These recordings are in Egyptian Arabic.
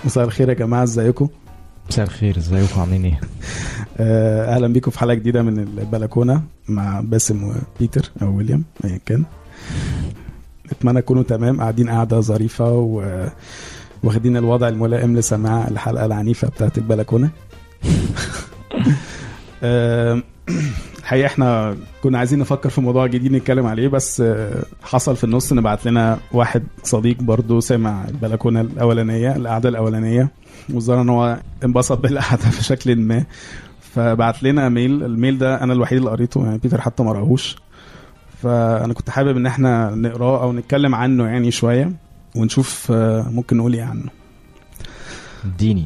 مساء الخير يا جماعه ازيكم مساء الخير ازيكم عاملين ايه آه، اهلا بيكم في حلقه جديده من البلكونه مع باسم وبيتر او ويليام ايا كان اتمنى تكونوا تمام قاعدين قاعده ظريفه و واخدين الوضع الملائم لسماع الحلقه العنيفه بتاعت البلكونه آه، الحقيقه احنا كنا عايزين نفكر في موضوع جديد نتكلم عليه بس آه، حصل في النص نبعت لنا واحد صديق برضو سمع البلكونه الاولانيه القعده الاولانيه والظاهر ان هو انبسط بالقعده بشكل ما فبعت لنا ميل الميل ده انا الوحيد اللي قريته يعني بيتر حتى ما قراهوش فانا كنت حابب ان احنا نقراه او نتكلم عنه يعني شويه ونشوف آه، ممكن نقول ايه عنه اديني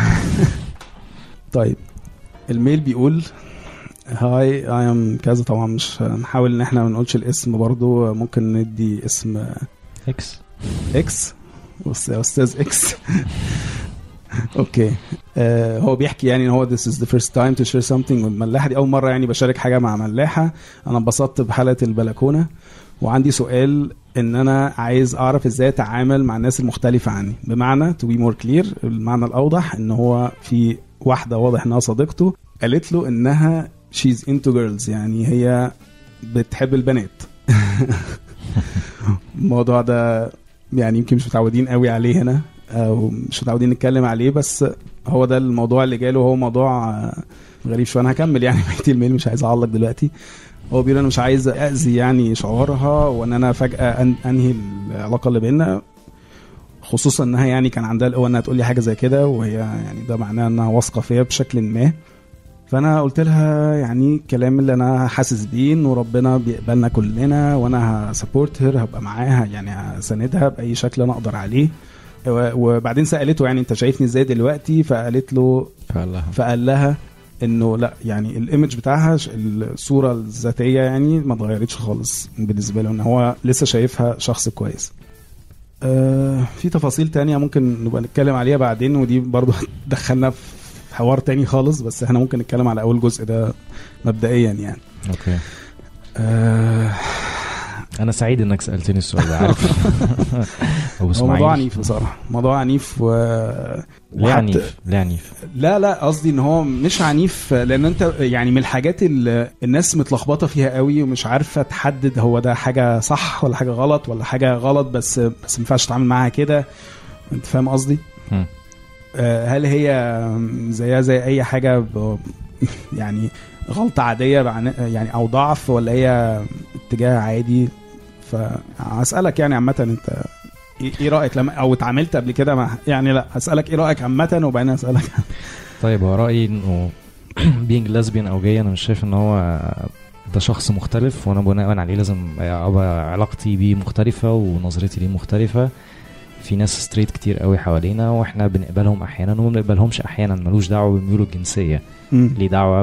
طيب الميل بيقول هاي اي ام كذا طبعا مش هنحاول ان احنا ما نقولش الاسم برضو ممكن ندي اسم اكس اكس أست- استاذ اكس اوكي آه هو بيحكي يعني ان هو this is the first time to share something والملاحه دي اول مره يعني بشارك حاجه مع ملاحه انا انبسطت بحلقه البلكونه وعندي سؤال ان انا عايز اعرف ازاي اتعامل مع الناس المختلفه عني بمعنى to be more clear المعنى الاوضح ان هو في واحده واضح انها صديقته قالت له انها she's into girls يعني هي بتحب البنات الموضوع ده يعني يمكن مش متعودين قوي عليه هنا او مش متعودين نتكلم عليه بس هو ده الموضوع اللي جاله هو موضوع آه، غريب شويه انا هكمل يعني بقيه الميل مش عايز اعلق دلوقتي هو بيقول انا مش عايز اذي يعني شعورها وان انا فجاه أن انهي العلاقه اللي بيننا خصوصا انها يعني كان عندها القوه انها تقول لي حاجه زي كده وهي يعني ده معناه انها واثقه فيا بشكل ما فانا قلت لها يعني الكلام اللي انا حاسس بيه انه ربنا بيقبلنا كلنا وانا هسبورت هير هبقى معاها يعني هساندها باي شكل انا اقدر عليه و- وبعدين سالته يعني انت شايفني ازاي دلوقتي فقالت له فقال لها فقال لها انه لا يعني الايمج بتاعها ش- الصوره الذاتيه يعني ما اتغيرتش خالص بالنسبه له ان هو لسه شايفها شخص كويس آه في تفاصيل تانية ممكن نبقى نتكلم عليها بعدين ودي برضو هتدخلنا في حوار تاني خالص بس احنا ممكن نتكلم على اول جزء ده مبدئيا يعني اوكي آه انا سعيد انك سالتني السؤال ده عارف ابو هو اسماعيل موضوع عنيف بصراحه موضوع عنيف و ليه وحتى- عنيف ليه عنيف لا لا قصدي ان هو مش عنيف لان انت يعني من الحاجات اللي الناس متلخبطه فيها قوي ومش عارفه تحدد هو ده حاجه صح ولا حاجه غلط ولا حاجه غلط بس بس ما ينفعش تتعامل معاها كده انت فاهم قصدي؟ مم. آه، هل هي زيها زي اي حاجه ب- يعني غلطه عاديه بعن- يعني او ضعف ولا هي اتجاه عادي فهسالك يعني عامه انت إيه- ايه رايك لما او اتعاملت قبل كده مع يعني لا هسالك ايه رايك عامه وبعدين اسالك طيب هو رايي انه بينج لازبيان او جاي انا مش شايف ان هو ده شخص مختلف وانا بناء عليه لازم ابقى علاقتي بيه مختلفه ونظرتي ليه مختلفه في ناس ستريت كتير قوي حوالينا واحنا بنقبلهم احيانا وما بنقبلهمش احيانا ملوش دعوه بميوله الجنسيه ليه دعوه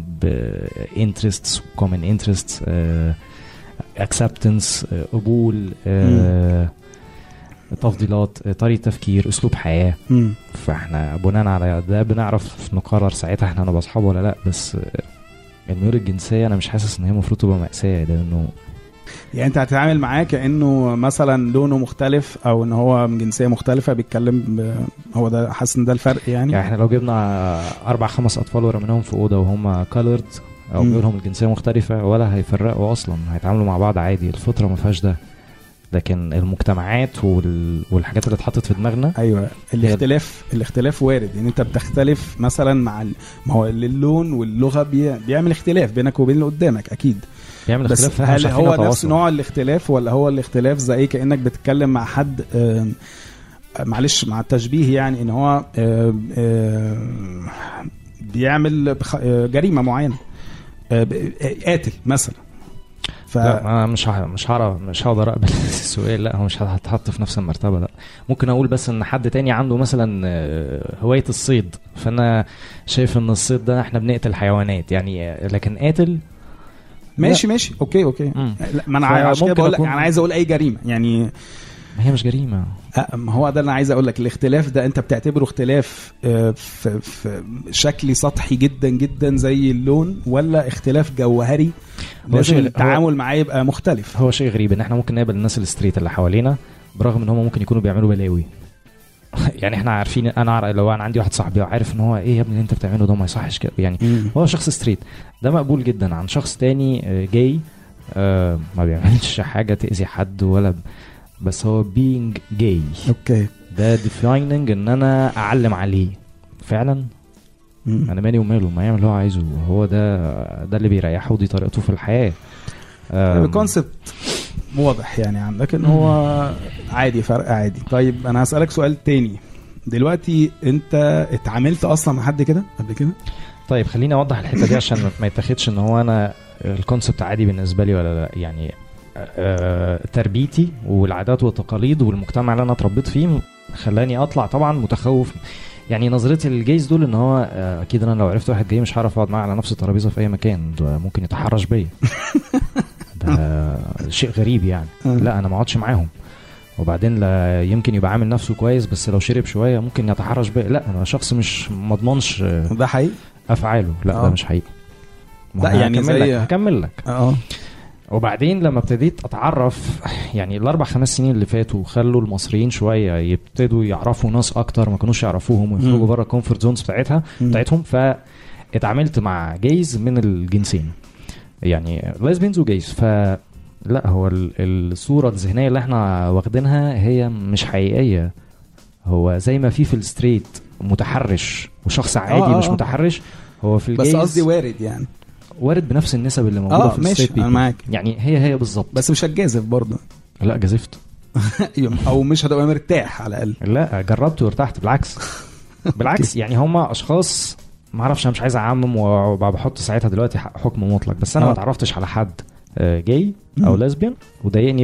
بانترستس كومن انترستس اكسبتنس قبول آه، تفضيلات آه، طريقه تفكير اسلوب حياه مم. فاحنا بناء على ده بنعرف نقرر ساعتها احنا هنبقى اصحاب ولا لا بس آه، الميول الجنسيه انا مش حاسس ان هي المفروض تبقى ماساه لانه يعني انت هتتعامل معاه كانه مثلا لونه مختلف او ان هو من جنسيه مختلفه بيتكلم ب... هو ده حاسس ان ده الفرق يعني, يعني احنا لو جبنا اربع خمس اطفال ورميناهم في اوضه وهم كالرد او مم. ميولهم الجنسيه مختلفه ولا هيفرقوا اصلا هيتعاملوا مع بعض عادي الفطره ما فيهاش ده لكن المجتمعات وال... والحاجات اللي اتحطت في دماغنا ايوه الاختلاف الاختلاف وارد يعني انت بتختلف مثلا مع ال... ما هو اللون واللغه بي... بيعمل اختلاف بينك وبين اللي قدامك اكيد بيعمل بس اختلاف فاحنا مش هل عارفين هو نفس نتواصل. نوع الاختلاف ولا هو الاختلاف زي كانك بتتكلم مع حد آم، معلش مع التشبيه يعني ان هو آم، آم، بيعمل بخ- آه، جريمه معينه آه، ب- آه، قاتل مثلا ف لا انا مش ه... مش هعرف مش هقدر اقبل السؤال لا هو مش هتحط في نفس المرتبه لا ممكن اقول بس ان حد تاني عنده مثلا آه، هوايه الصيد فانا شايف ان الصيد ده احنا بنقتل حيوانات يعني آه، لكن قاتل ماشي ماشي اوكي اوكي مم. لا ما انا فممكن عشان كده بقول لك أكون- انا عايز اقول اي جريمه يعني ما هي مش جريمه أه، ما هو ده اللي انا عايز اقول لك الاختلاف ده انت بتعتبره اختلاف آه، في, في شكلي سطحي جدا جدا زي اللون ولا اختلاف جوهري هو لازم شيء- هو- التعامل معاه يبقى مختلف هو شيء غريب ان احنا ممكن نقبل الناس الستريت اللي حوالينا برغم ان هم ممكن يكونوا بيعملوا بلاوي يعني احنا عارفين انا عارف لو انا عندي واحد صاحبي وعارف ان هو ايه يا ابني اللي انت بتعمله ده ما يصحش كده يعني مم. هو شخص ستريت ده مقبول جدا عن شخص تاني آه، جاي آه، ما بيعملش حاجه تاذي حد ولا ب- بس هو being gay اوكي ده defining ان انا اعلم عليه فعلا مم. انا مالي وماله ما يعمل اللي هو عايزه هو ده ده اللي بيريحه ودي طريقته في الحياه آم، الكونسبت واضح يعني عندك ان هو عادي فرق عادي طيب انا هسألك سؤال تاني دلوقتي انت اتعاملت اصلا مع حد كده قبل كده طيب خليني اوضح الحته دي عشان ما يتاخدش ان هو انا الكونسبت عادي بالنسبه لي ولا لا يعني آه، تربيتي والعادات والتقاليد والمجتمع اللي انا اتربيت فيه خلاني اطلع طبعا متخوف يعني نظرتي للجيز دول ان هو آه، اكيد انا لو عرفت واحد جاي مش هعرف اقعد معاه على نفس الترابيزه في اي مكان ده ممكن يتحرش بيا ده شيء غريب يعني لا انا ما اقعدش معاهم وبعدين لا يمكن يبقى عامل نفسه كويس بس لو شرب شويه ممكن يتحرش بيا لا انا شخص مش مضمنش آه، ده حقيقي افعاله لا آه. ده مش حقيقي ما لا، أنا يعني هكمل زي- لك هكمل لك اه وبعدين لما ابتديت اتعرف يعني الاربع خمس سنين اللي فاتوا خلوا المصريين شويه يبتدوا يعرفوا ناس اكتر ما كانوش يعرفوهم ويخرجوا مم. بره الكومفورت زونز بتاعتها مم. بتاعتهم فاتعاملت مع جيز من الجنسين يعني ليزبينز وجيز ف لا هو ال- الصوره الذهنيه اللي احنا واخدينها هي مش حقيقيه هو زي ما في في الستريت متحرش وشخص عادي آه، مش آه. متحرش هو في بس الجيز قصدي وارد يعني وارد بنفس النسب اللي موجوده اه في ماشي الستريت انا بيبل معاك يعني هي هي بالظبط بس مش هتجازف برضه لا جازفت او مش هتبقى مرتاح على الاقل لا جربت وارتحت بالعكس بالعكس يعني هم اشخاص ما اعرفش انا مش عايز اعمم وبحط ساعتها دلوقتي ح- حكم مطلق بس انا آه. ما اتعرفتش على حد آه، جاي او مم. ليزبيان وضايقني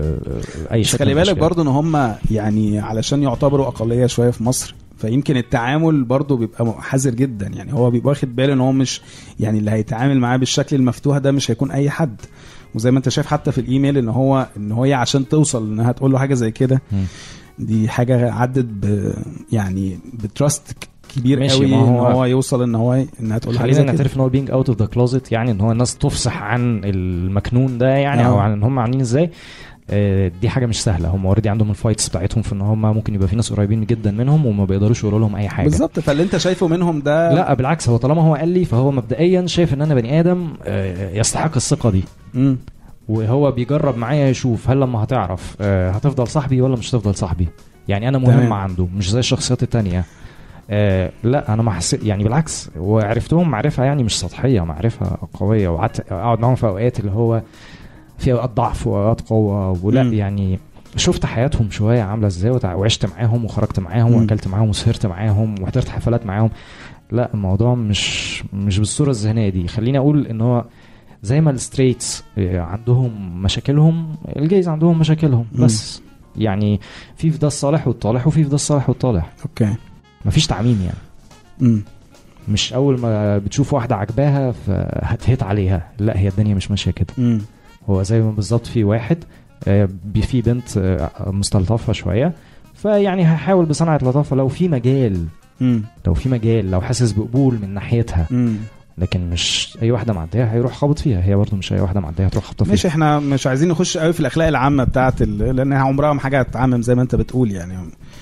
باي بس شكل خلي من بالك الأشكال. برضه ان هم يعني علشان يعتبروا اقليه شويه في مصر فيمكن التعامل برضه بيبقى حذر جدا يعني هو بيبقى واخد باله ان هو مش يعني اللي هيتعامل معاه بالشكل المفتوح ده مش هيكون اي حد وزي ما انت شايف حتى في الايميل ان هو ان هي عشان توصل انها تقول له حاجه زي كده مم. دي حاجه عدت ب يعني بتراست كبير ماشي، قوي ما ان هو- هو يوصل ان هو انها تقول له حاجه خلينا زي كده نعترف ان هو بينج اوت اوف ذا كلوزت يعني ان هو الناس تفصح عن المكنون ده يعني آه. او عن ان هم عاملين ازاي آه، دي حاجه مش سهله هم اوريدي عندهم الفايتس بتاعتهم في ان هم ممكن يبقى في ناس قريبين جدا منهم وما بيقدروش يقولوا لهم اي حاجه بالظبط فاللي انت شايفه منهم ده لا بالعكس هو طالما هو قال لي فهو مبدئيا شايف ان انا بني ادم آه، يستحق الثقه دي مم. وهو بيجرب معايا يشوف هل لما هتعرف آه، هتفضل صاحبي ولا مش هتفضل صاحبي يعني انا مهم تمام. عنده مش زي الشخصيات التانية آه لا انا ما حسيت يعني بالعكس وعرفتهم معرفه يعني مش سطحيه معرفه قويه وقعدت اقعد معاهم في اوقات اللي هو في اوقات ضعف واوقات قوه ولا مم. يعني شفت حياتهم شويه عامله ازاي وتع- وعشت معاهم وخرجت معاهم مم. واكلت معاهم وسهرت معاهم وحضرت حفلات معاهم لا الموضوع مش مش بالصوره الذهنيه دي خليني اقول ان هو زي ما الستريتس عندهم مشاكلهم الجيز عندهم مشاكلهم مم. بس يعني في في ده الصالح والطالح وفي في ده الصالح والطالح اوكي مفيش تعميم يعني مم. مش اول ما بتشوف واحده عجباها فهتهت عليها لا هي الدنيا مش ماشيه كده مم. هو زي ما بالظبط في واحد آه، بي- في بنت آه، مستلطفه شويه فيعني هحاول بصنعه لطافه لو في مجال مم. لو في مجال لو حاسس بقبول من ناحيتها مم. لكن مش اي واحده معديه هيروح خابط فيها هي برضه مش اي واحده معديه هتروح خابطه فيها ماشي احنا مش عايزين نخش قوي في الاخلاق العامه بتاعت ال... لانها عمرها ما حاجه هتتعمم زي ما انت بتقول يعني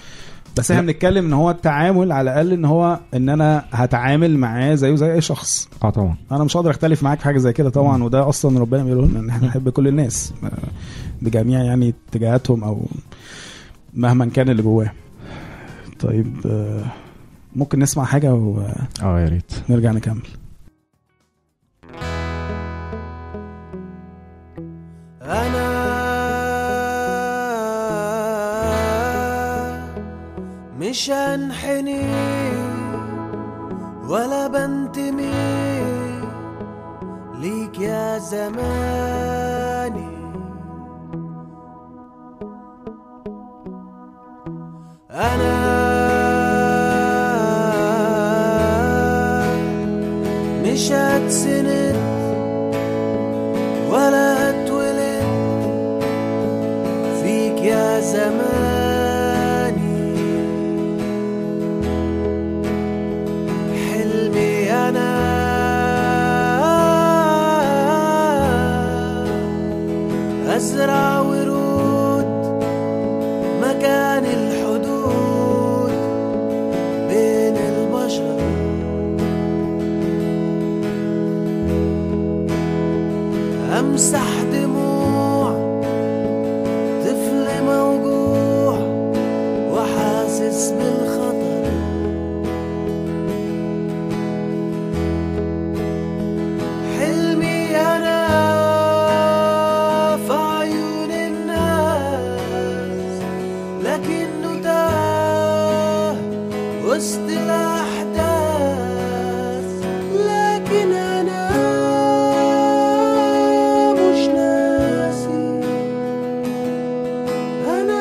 بس احنا لا. بنتكلم ان هو التعامل على الاقل ان هو ان انا هتعامل معاه زيه زي اي شخص اه طبعا انا مش هقدر اختلف معاك في حاجه زي كده طبعا وده اصلا ربنا بيقول لنا ان احنا نحب كل الناس آه، بجميع يعني اتجاهاتهم او مهما كان اللي جواه طيب آه، ممكن نسمع حاجه اه يا ريت ونرجع نكمل أنا مش هنحني ولا بنتمي ليك يا زماني أنا مش هتسند ولا هتولد فيك يا زماني حلمي أنا أزرع ورود مكان الحدود بمسح دموع طفل موجوع وحاسس بالخطر حلمي أنا في عيون الناس لكنه تاه وسط الأحداث لكن أنا مش ناسي أنا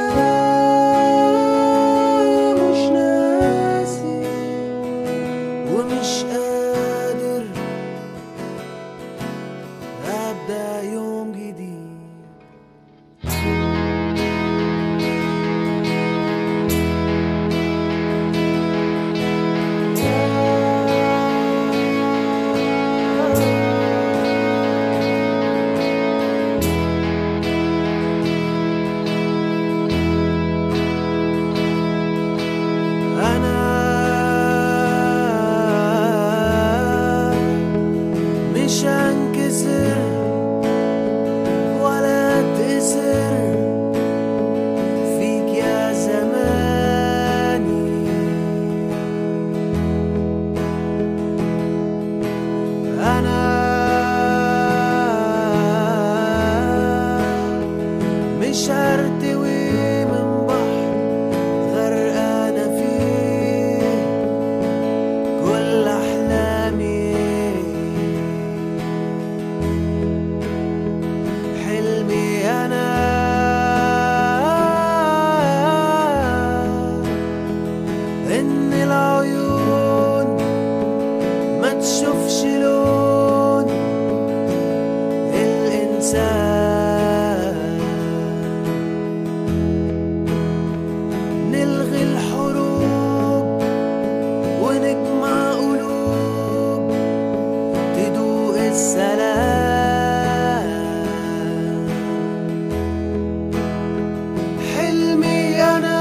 مش ناسي ومش قادر أبدأ يوم جديد أنا مش هنكسر ولا اتأثر فيك يا زماني أنا مش هرتوي من بحر غرقانة فيه كل أحلامي حلمي أنا إن العيون ما تشوفش لون الإنسان نلغي الحروب ونجمع قلوب تدوق السلام حلمي أنا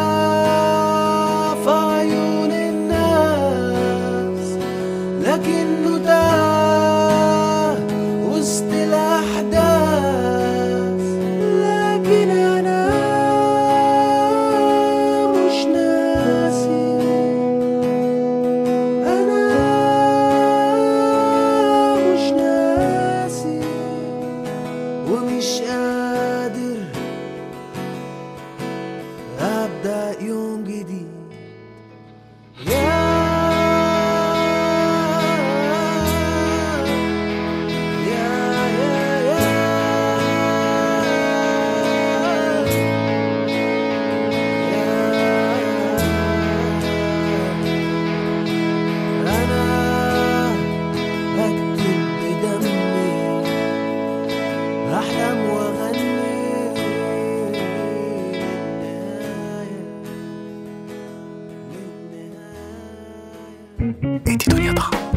في عيون الناس لكنه تاه وسط الأحداث لكن أنا مش ناسي أنا مش ناسي ومش قادر أبدأ يوم جديد يا يا يا يا أنا أكتب بدمي أحلم وأغني للنهاية للنهاية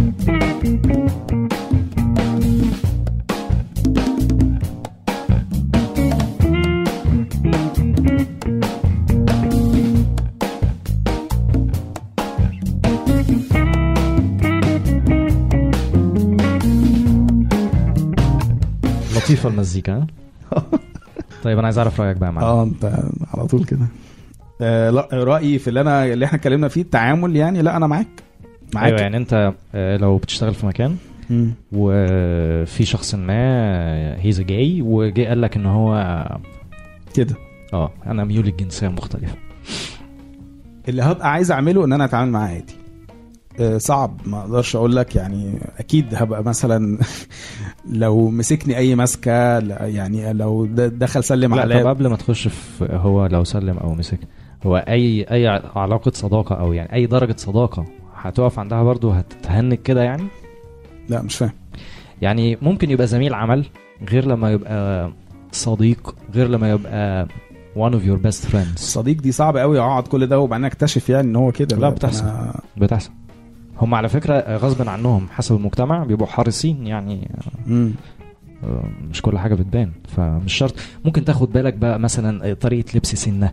لطيفه المزيكا ها؟ طيب انا عايز اعرف رايك بقى يا معلم اه انت على طول كده آه لا رايي في اللي انا اللي احنا اتكلمنا فيه التعامل يعني لا انا معاك معاك ايوه يعني انت آه، لو بتشتغل في مكان مم. وفي شخص ما هيز جاي وجي قال لك ان هو كده اه انا ميولي الجنسيه مختلفه اللي هبقى عايز اعمله ان انا اتعامل معاه عادي آه، صعب ما اقدرش اقول لك يعني اكيد هبقى مثلا لو مسكني اي مسكه لا- يعني لو د- دخل سلم لا طب عليا قبل ما تخش في هو لو سلم او مسك هو اي اي علاقه صداقه او يعني اي درجه صداقه هتقف عندها برضو هتتهنج كده يعني لا مش فاهم يعني ممكن يبقى زميل عمل غير لما يبقى صديق غير لما يبقى one of your best friends الصديق دي صعب قوي اقعد كل ده وبعدين اكتشف يعني ان هو كده لا، بتحصل. أنا- بتحصل هم على فكره غصب عنهم حسب المجتمع بيبقوا حريصين يعني مم. آه، مش كل حاجه بتبان فمش شرط ممكن تاخد بالك بقى مثلا طريقه لبس سنه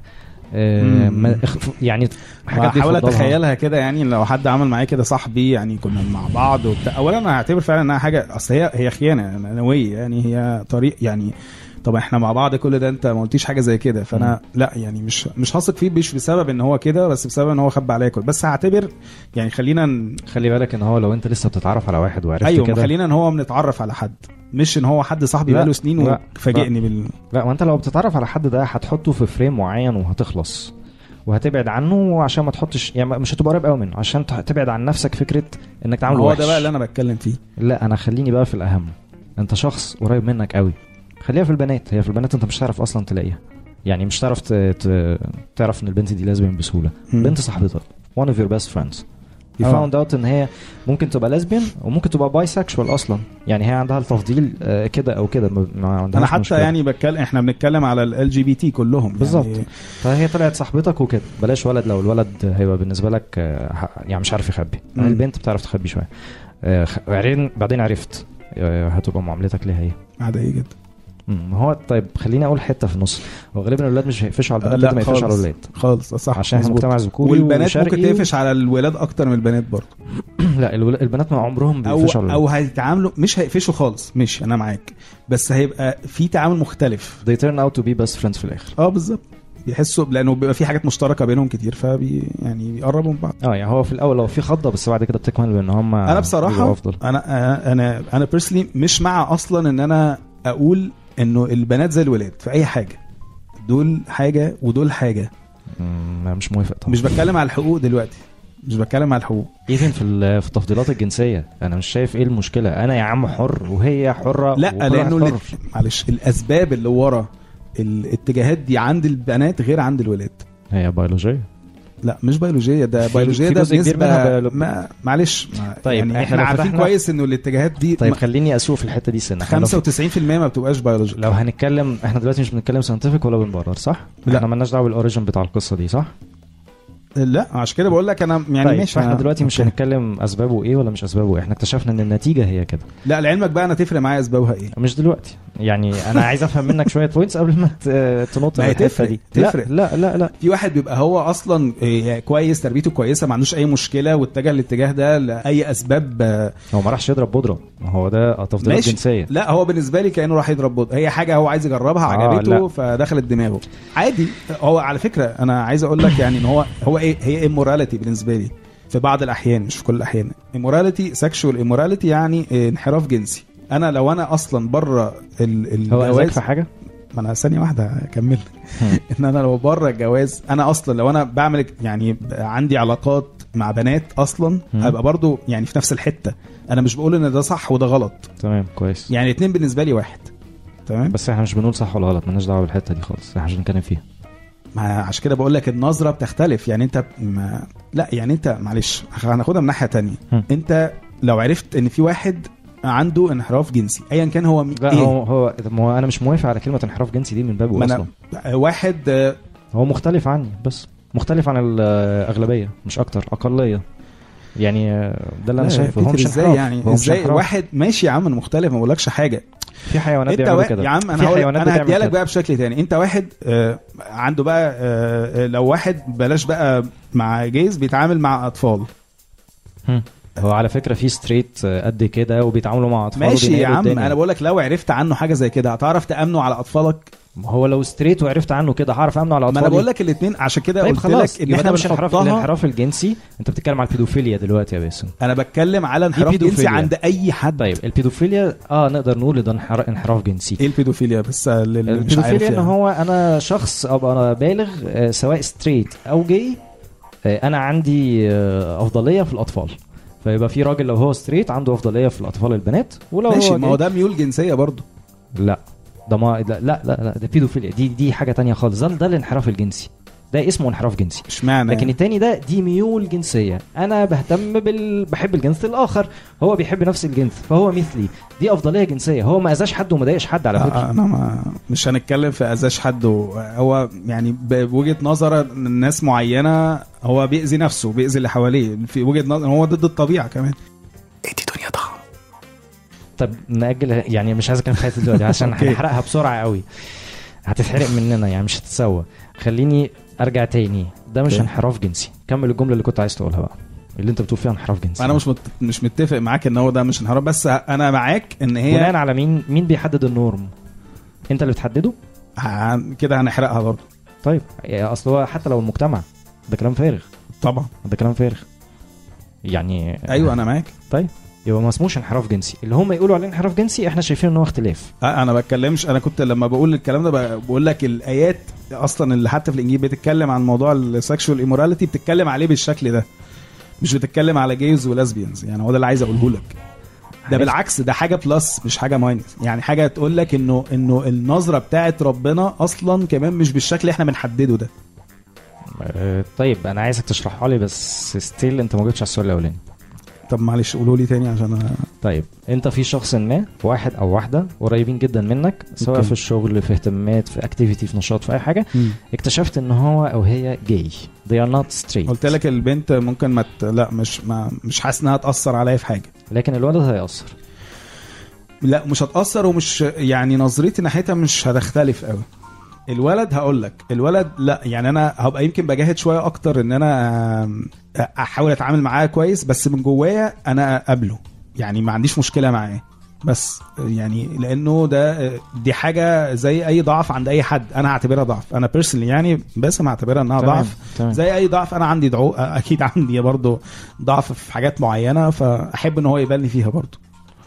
آه، مم. ما- اخ- يعني حاجات هحاول بيفضلها. اتخيلها كده يعني لو حد عمل معايا كده صاحبي يعني كنا مع بعض وبتاع اولا انا هعتبر فعلا انها حاجه اصل هي هي خيانه نويه يعني هي طريق يعني طب احنا مع بعض كل ده انت ما قلتيش حاجه زي كده فانا لا يعني مش مش هثق فيه مش بسبب ان هو كده بس بسبب ان هو خبى عليا كل بس هعتبر يعني خلينا ن- خلي بالك ان هو لو انت لسه بتتعرف على واحد وعرفت ايوه كده خلينا ان هو بنتعرف على حد مش ان هو حد صاحبي لا، بقاله سنين لا، وفاجئني بال لا ما انت لو بتتعرف على حد ده هتحطه في فريم معين وهتخلص وهتبعد عنه عشان ما تحطش يعني مش هتبقى قريب قوي منه عشان تح- تبعد عن نفسك فكره انك تعامل هو وحش ده بقى اللي انا بتكلم فيه لا انا خليني بقى في الاهم انت شخص قريب منك قوي خليها في البنات هي في البنات انت مش هتعرف اصلا تلاقيها يعني مش هتعرف ت... ت... تعرف ان البنت دي لازبين بسهوله مم. بنت صاحبتك one of your best friends you آه. found out ان هي ممكن تبقى لازبين وممكن تبقى بايسكشوال اصلا يعني هي عندها التفضيل آه، كده او كده ما- ما عندهاش انا حتى مشكلة. يعني بتكلم احنا بنتكلم على ال جي بي تي كلهم بالظبط. يعني فهي طلعت صاحبتك وكده بلاش ولد لو الولد هيبقى بالنسبه لك آه، ح- يعني مش عارف يخبي مم. البنت بتعرف تخبي شويه آه، خ- بعدين بعدين عرفت آه، هتبقى معاملتك ليها ايه عادي جدا مم، ما هو طيب خليني اقول حته في النص هو غالبا الولاد مش هيقفشوا على البنات لا قد ما يقفشوا على خالص. الولاد خالص صح عشان احنا مظبوط. مجتمع ذكوري والبنات ممكن وشرقي تقفش على الولاد اكتر من البنات برضه لا الول- البنات ما عمرهم او بيقفشوا على او الولاد هيتعاملوا مش هيقفشوا خالص ماشي انا معاك بس هيبقى في تعامل مختلف they turn out to be best friends في الاخر اه بالظبط بيحسوا لانه بيبقى في حاجات مشتركه بينهم كتير فبي يعني بيقربوا من بعض اه يعني هو في الاول لو في خضه بس بعد كده بتكمل بان هم انا بيبقوا بصراحه افضل انا انا انا بيرسلي مش مع اصلا ان انا اقول انه البنات زي الولاد في اي حاجه دول حاجه ودول حاجه مم، مش موافق طبعا مش بتكلم على الحقوق دلوقتي مش بتكلم على الحقوق ايفن في ال- في التفضيلات الجنسيه انا مش شايف ايه المشكله انا يا عم حر وهي حره لا وكل لانه واحد ال- حر. معلش الاسباب اللي ورا الاتجاهات دي عند البنات غير عند الولاد هي بيولوجيه لا مش بيولوجيه ده في- بيولوجيه في ده جزء كبير منها بنسبه بيولو- ما معلش ما طيب، يعني إحنا احنا لو عارفين فتحنا- كويس انه الاتجاهات دي طيب ما- خليني اسوق في الحته دي سنه إحنا لو- 95% ما بتبقاش بيولوجي لو هنتكلم احنا دلوقتي مش بنتكلم ساينتفك ولا بنبرر صح؟ لا. احنا مالناش دعوه بالاوريجن بتاع القصه دي صح؟ لا عشان كده بقول لك انا يعني طيب ماشي فاحنا أنا- دلوقتي مش أوكي. هنتكلم اسبابه ايه ولا مش اسبابه ايه احنا اكتشفنا ان النتيجه هي كده لا لعلمك بقى انا تفرق معايا اسبابها ايه مش دلوقتي يعني انا عايز افهم منك شويه بوينتس قبل ما ت- تنط ما هي من الحتة تفرق، دي تفرق. لا لا لا, لا. في واحد بيبقى هو اصلا إيه، كويس تربيته كويسه ما عندوش اي مشكله واتجه الاتجاه ده لاي اسباب آه، هو ما راحش يضرب بودره ما هو ده تفضيلات ماشي. جنسيه لا هو بالنسبه لي كانه راح يضرب بوض هي حاجه هو عايز يجربها آه، عجبته لا. فدخلت دماغه عادي هو على فكره انا عايز اقول لك يعني ان هو هو ايه هي immorality بالنسبه لي في بعض الاحيان مش في كل الاحيان immorality sexual immorality يعني إيه، انحراف جنسي انا لو انا اصلا بره ال- هو اذاك الجواز في حاجه ما انا ثانيه واحده اكمل ان انا لو بره الجواز انا اصلا لو انا بعمل يعني عندي علاقات مع بنات اصلا مم. هبقى برضو يعني في نفس الحته انا مش بقول ان ده صح وده غلط تمام كويس يعني اتنين بالنسبه لي واحد تمام بس احنا مش بنقول صح ولا غلط مالناش دعوه بالحته دي خالص احنا مش بنتكلم فيها ما عشان كده بقول لك النظره بتختلف يعني انت ما لا يعني انت معلش هناخدها من ناحيه تانية هم. انت لو عرفت ان في واحد عنده انحراف جنسي ايا كان هو مي- لا ايه هو هو ما هو انا مش موافق على كلمه انحراف جنسي دي من بابه ما اصلا انا واحد آه، هو مختلف عني بس مختلف عن الاغلبيه مش اكتر اقليه يعني آه، ده اللي انا لا، شايفه هو بيتر مش ازاي انحراف يعني هو مش ازاي انحراف. واحد ماشي يا عم انا مختلف ما بقولكش حاجه في حيوانات انت بيعملوا وا... كده يا عم في انا هقول حيوانات انا بتعمل هديها لك كده. بقى بشكل تاني انت واحد آه، عنده بقى آه، آه، لو واحد بلاش بقى مع جيز بيتعامل مع اطفال هم. هو على فكره في ستريت قد كده وبيتعاملوا مع اطفال ماشي يا وبينقلوا عم الدنيا. انا بقول لك لو عرفت عنه حاجه زي كده هتعرف تامنه على اطفالك هو لو ستريت وعرفت عنه كده هعرف امنه على ما اطفالي انا بقول لك الاثنين عشان كده طيب قلت خلاص لك ان يبقى احنا ده مش انحراف بنحطها الانحراف الجنسي انت بتتكلم على البيدوفيليا دلوقتي يا باسم انا بتكلم على انحراف جنسي بيدوفيليا. عند اي حد طيب البيدوفيليا اه نقدر نقول ده انحر- انحراف جنسي ايه البيدوفيليا بس اللي مش عارف البيدوفيليا ان يعني. هو انا شخص ابقى انا بالغ آه، سواء ستريت او جاي آه، انا عندي آه، افضليه في الاطفال فيبقى في راجل لو هو ستريت عنده افضليه في الاطفال البنات ولو ماشي هو ما هو جاي- ده ميول جنسيه برضه لا ده ما لا لا لا, لا ده بيدوفيليا دي دي حاجه تانية خالص ده, ده الانحراف الجنسي ده اسمه انحراف جنسي اشمعنى لكن يعني؟ التاني ده دي ميول جنسيه انا بهتم بال... بحب الجنس الاخر هو بيحب نفس الجنس فهو مثلي دي افضليه جنسيه هو ما اذاش حد وما ضايقش حد على آه، فكره انا ما مش هنتكلم في اذاش حد و- هو يعني ب- بوجهه نظر ناس معينه هو بيأذي نفسه بيأذي اللي حواليه في وجهه نظر هو ضد الطبيعه كمان ادي دنيا ضخم طب نأجل يعني مش عايز اتكلم في الحته دلوقتي عشان أوكي. هنحرقها بسرعه قوي هتتحرق مننا يعني مش هتتسوى خليني ارجع تاني ده مش اوكي. انحراف جنسي كمل الجمله اللي كنت عايز تقولها بقى اللي انت بتقول فيها انحراف جنسي انا مش مت... مش متفق معاك ان هو ده مش انحراف بس انا معاك ان هي بناء على مين مين بيحدد النورم انت اللي بتحدده ه- كده هنحرقها برضه طيب يعني اصل هو حتى لو المجتمع ده كلام فارغ طبعا ده كلام فارغ يعني ايوه انا معاك يبقى ما اسموش انحراف جنسي اللي هم يقولوا عليه انحراف جنسي احنا شايفين ان هو اختلاف أه، انا بتكلمش انا كنت لما بقول الكلام ده ب- بقول لك الايات اصلا اللي حتى في الانجيل بتتكلم عن موضوع السكشوال ايموراليتي بتتكلم عليه بالشكل ده مش بتتكلم على جيز ولاسبيانز يعني هو ده اللي عايز اقوله لك ده عرفت. بالعكس ده حاجه بلس مش حاجه ماينس يعني حاجه تقول لك انه انه النظره بتاعت ربنا اصلا كمان مش بالشكل اللي احنا بنحدده ده آه، طيب انا عايزك تشرحها لي بس ستيل انت ما جبتش على السؤال الاولاني طب معلش قولوا لي تاني عشان أنا... طيب انت في شخص ما واحد او واحده قريبين جدا منك سواء أوكي. في الشغل في اهتمامات في اكتيفيتي في نشاط في اي حاجه اكتشفت ان هو او هي جاي they are not straight قلت لك البنت ممكن ما ت... لا مش ما مش حاسس انها تاثر عليا في حاجه لكن الولد هيأثر لا مش هتاثر ومش يعني نظرتي ناحيتها مش هتختلف قوي الولد هقول لك الولد لا يعني انا هبقى يمكن بجاهد شويه اكتر ان انا آم، احاول اتعامل معاه كويس بس من جوايا انا قابله يعني ما عنديش مشكله معاه بس يعني لانه ده دي حاجه زي اي ضعف عند اي حد انا هعتبرها ضعف انا بيرسونلي يعني بس ما هعتبرها انها تمام، ضعف تمام. زي اي ضعف انا عندي دعو اكيد عندي برضه ضعف في حاجات معينه فاحب ان هو يقبلني فيها برضه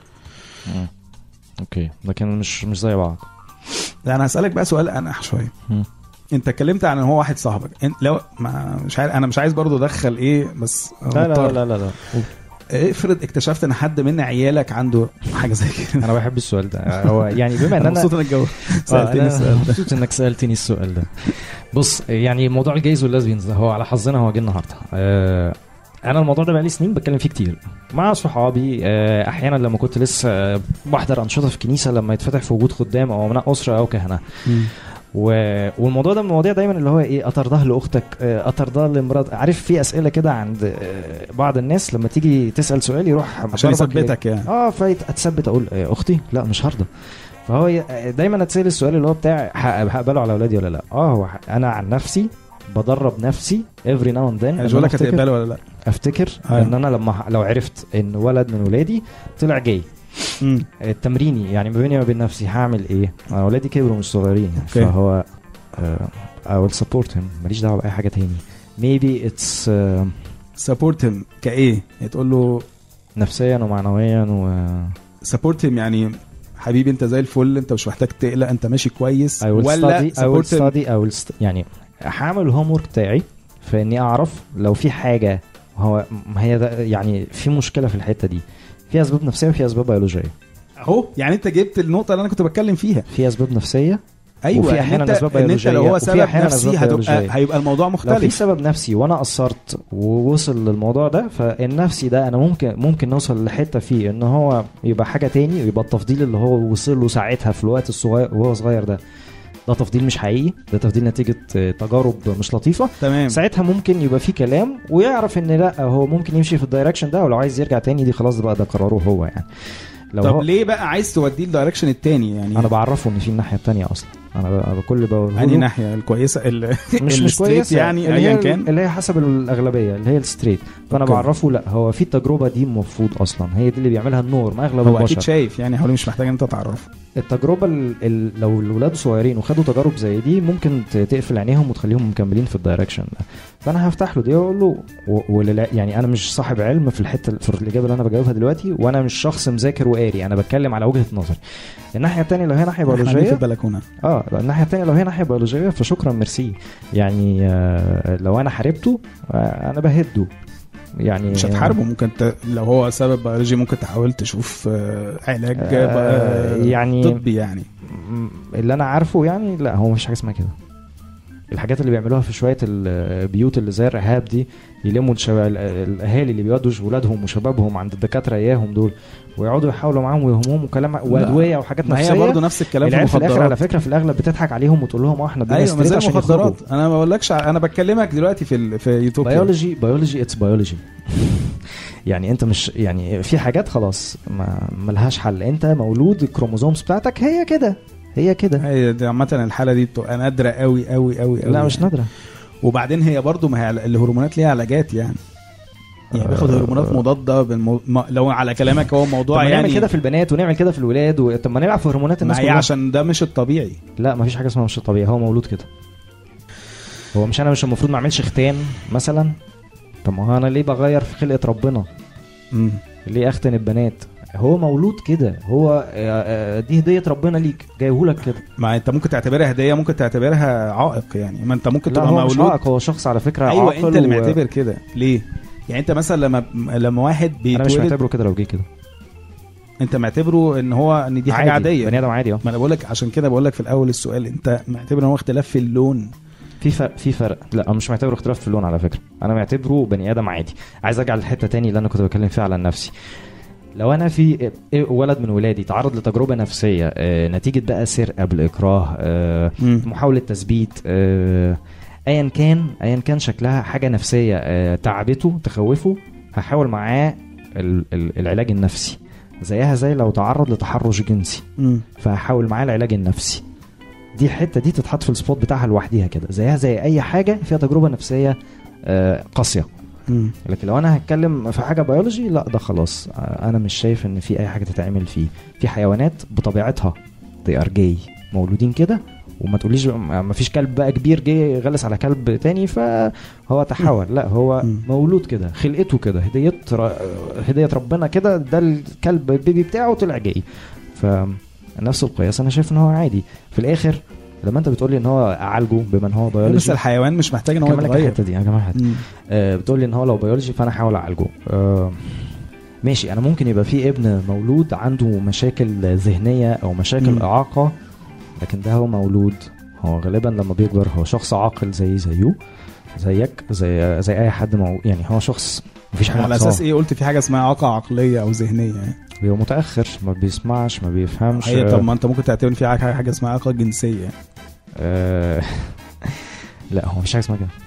مم. اوكي لكن مش مش زي بعض لا انا هسالك بقى سؤال انح شويه مم. انت اتكلمت عن ان هو واحد صاحبك انت لو ما مش عارف انا مش عايز برضو ادخل ايه بس لا لا مضطر. لا لا, لا. افرض اكتشفت ان حد من عيالك عنده حاجه زي كده انا بحب السؤال ده هو يعني بما ان انا انا مبسوط انك جو آه، سالتني أنا السؤال ده مبسوط انك سالتني السؤال ده بص يعني موضوع الجايز واللازبينز ده هو على حظنا هو جه النهارده آه، انا الموضوع ده بقالي سنين بتكلم فيه كتير مع صحابي آه، احيانا لما كنت لسه آه، بحضر انشطه في كنيسه لما يتفتح في وجود خدام او ابناء اسره او كهنه و... والموضوع ده من المواضيع دايما اللي هو ايه اطردها لاختك آه، اطردها لمرات عارف في اسئله كده عند آه، بعض الناس لما تيجي تسال سؤال يروح عشان ضربك يثبتك يعني اه فاتثبت اقول آه، اختي لا مش هرضى فهو ي- دايما اتسال السؤال اللي هو بتاع ه- هقبله على اولادي ولا لا اه هو ح- انا عن نفسي بدرب نفسي every now and then يعني إن مش بقول أنا لك أفتكر, هتقبله ولا لا افتكر أيوة. ان انا لما ه- لو عرفت ان ولد من ولادي طلع جاي مم. التمريني يعني ما بيني وما بين نفسي هعمل ايه؟ انا ولادي كبروا مش صغيرين يعني أوكي. فهو uh, I will support him ماليش دعوه باي حاجه تاني maybe it's uh, سبورت هيم كايه يعني تقول له نفسيا ومعنويا و سبورت هيم يعني حبيبي انت زي الفل انت مش محتاج تقلق انت ماشي كويس I will ولا study I will support him study I will st- يعني هعمل الهوم ورك بتاعي في اني اعرف لو في حاجه هو ما هي ده يعني في مشكله في الحته دي في اسباب نفسيه وفي اسباب بيولوجيه اهو يعني انت جبت النقطه اللي انا كنت بتكلم فيها في اسباب نفسيه ايوه وفي إن أحياناً انت أسباب ان انت لو بيولوجية، هو وفي سبب أحياناً نفسي أسباب هتبقى بيولوجية. هيبقى الموضوع لو في مختلف سبب نفسي وانا قصرت ووصل للموضوع ده فالنفسي ده انا ممكن ممكن نوصل لحته فيه ان هو يبقى حاجه تاني ويبقى التفضيل اللي هو وصل له ساعتها في الوقت الصغير وهو صغير ده ده تفضيل مش حقيقي ده تفضيل نتيجه تجارب مش لطيفه تمام ساعتها ممكن يبقى في كلام ويعرف ان لا هو ممكن يمشي في الدايركشن ده ولو عايز يرجع تاني دي خلاص بقى ده قراره هو يعني لو طب هو ليه بقى عايز توديه الدايركشن التاني يعني انا بعرفه ان في الناحيه التانيه اصلا انا ب- بكل اللي بقوله انهي له ناحيه الكويسه ال- مش مش الستريت كويسه يعني اللي ايا هي كان اللي هي حسب الاغلبيه اللي هي الستريت فانا أوكي. بعرفه لا هو في التجربه دي المفروض اصلا هي دي اللي بيعملها النورم اغلب هو اكيد البشر شايف يعني حوالي مش محتاج ان انت تعرفه التجربه ال... ال... لو الولاد صغيرين وخدوا تجارب زي دي ممكن ت- تقفل عينيهم وتخليهم مكملين في الدايركشن ده فانا هفتح له دي واقول له و... ولا يعني انا مش صاحب علم في الحته في الاجابه اللي انا بجاوبها دلوقتي وانا مش شخص مذاكر وقاري انا بتكلم على وجهه نظري الناحيه الثانيه لو هي ناحيه احنا في بيولوجيه البلكونه اه الناحيه الثانيه لو هي ناحيه بيولوجيه فشكرا ميرسي يعني آه لو انا حاربته آه انا بهده يعني مش هتحاربه ممكن ت... لو هو سبب بيولوجي ممكن تحاول تشوف آه، علاج آه، آه، يعني- طبي يعني م- اللي انا عارفه يعني لا هو مفيش حاجه اسمها كده الحاجات اللي بيعملوها في شويه البيوت اللي زي الرهاب دي يلموا الشباب الاهالي اللي بيودوا ولادهم وشبابهم عند الدكاتره اياهم دول ويقعدوا يحاولوا معاهم ويهمهم وكلام وادويه وحاجات ما نفسيه هي برضه نفس الكلام في العيال في الاخر على المخدرات فكره في الاغلب بتضحك عليهم وتقول لهم اه احنا ادينا ايوه ما ستريت زي عشان يخرجوا المخدرات انا ما بقولكش ع- انا بكلمك دلوقتي في ال... في يوتوبيا بيولوجي بيولوجي اتس بيولوجي يعني انت مش يعني في حاجات خلاص ما ملهاش حل انت مولود الكروموزومز بتاعتك هي كده هي كده هي دي عامة الحالة دي بتبقى نادرة قوي قوي قوي قوي لا مش نادره وبعدين هي برضو ما هي الهرمونات ليها علاجات يعني يعني بياخد هرمونات مضاده بالمو... ما... لو على كلامك هو طب موضوع ما يعني نعمل كده في البنات ونعمل كده في الولاد و... طب ما نلعب في هرمونات ما الناس هي كلها عشان ده مش الطبيعي لا مفيش حاجه اسمها مش طبيعي هو مولود كده هو مش انا مش المفروض ما اعملش ختان مثلا طب ما هو انا ليه بغير في خلقه ربنا مم. ليه اختن البنات هو مولود كده هو آه، آه، دي هديه ربنا ليك جايهولك كده ما انت ممكن تعتبرها هديه ممكن تعتبرها عائق يعني ما انت ممكن لا تبقى هو مش مولود عائق هو شخص على فكره ايوه عاقل انت اللي و- معتبر كده ليه يعني انت مثلا لما لما واحد انا مش بيتولد معتبره كده لو جه كده انت معتبره ان هو ان دي حاجه عادي، عاديه بني ادم عادي اه ما انا بقول لك عشان كده بقول لك في الاول السؤال انت معتبر ان هو اختلاف في اللون في فرق في فرق لا انا مش معتبره اختلاف في اللون على فكره انا معتبره بني ادم عادي عايز ارجع للحته تاني اللي انا كنت بتكلم فيها على نفسي لو انا في إيه ولد من ولادي تعرض لتجربه نفسيه آه، نتيجه بقى سرقه بالاكراه آه، محاوله تثبيت آه، ايا كان ايا كان شكلها حاجه نفسيه آه، تعبته تخوفه هحاول معاه ال- ال- العلاج النفسي زيها زي لو تعرض لتحرش جنسي مم. فهحاول معاه العلاج النفسي دي الحته دي تتحط في السبوت بتاعها لوحديها كده زيها زي اي حاجه فيها تجربه نفسيه آه، قاسيه مم. لكن لو انا هتكلم في حاجه بيولوجي لا ده خلاص آه، انا مش شايف ان في اي حاجه تتعمل فيه في حيوانات بطبيعتها they are gay مولودين كده وما تقوليش ما فيش كلب بقى كبير جه غلس على كلب تاني فهو تحول لا هو مم. مولود كده خلقته كده هديه ر- هديه ربنا كده ده الكلب البيبي بتاعه طلع جاي فنفس القياس انا شايف ان هو عادي في الاخر لما انت بتقولي ان هو اعالجه بما ان هو بس بيولوجي الحيوان مش محتاج ان هو كمل لك يتغير الحته دي يا جماعه مم. آه، بتقول لي ان هو لو بيولوجي فانا احاول اعالجه آه، ماشي انا ممكن يبقى في ابن مولود عنده مشاكل ذهنيه او مشاكل مم. اعاقه لكن ده هو مولود هو غالبا لما بيكبر هو شخص عاقل زي زيه زيك زي زي اي حد مو يعني هو شخص مفيش حاجه على ناقصاه. اساس ايه قلت في حاجه اسمها اعاقه عقليه او ذهنيه يعني بيبقى متاخر ما بيسمعش ما بيفهمش هي طب ما انت ممكن تعتبر في حاجه حاجه اسمها اعاقه جنسيه يعني. آه، لا هو مفيش حاجه اسمها كده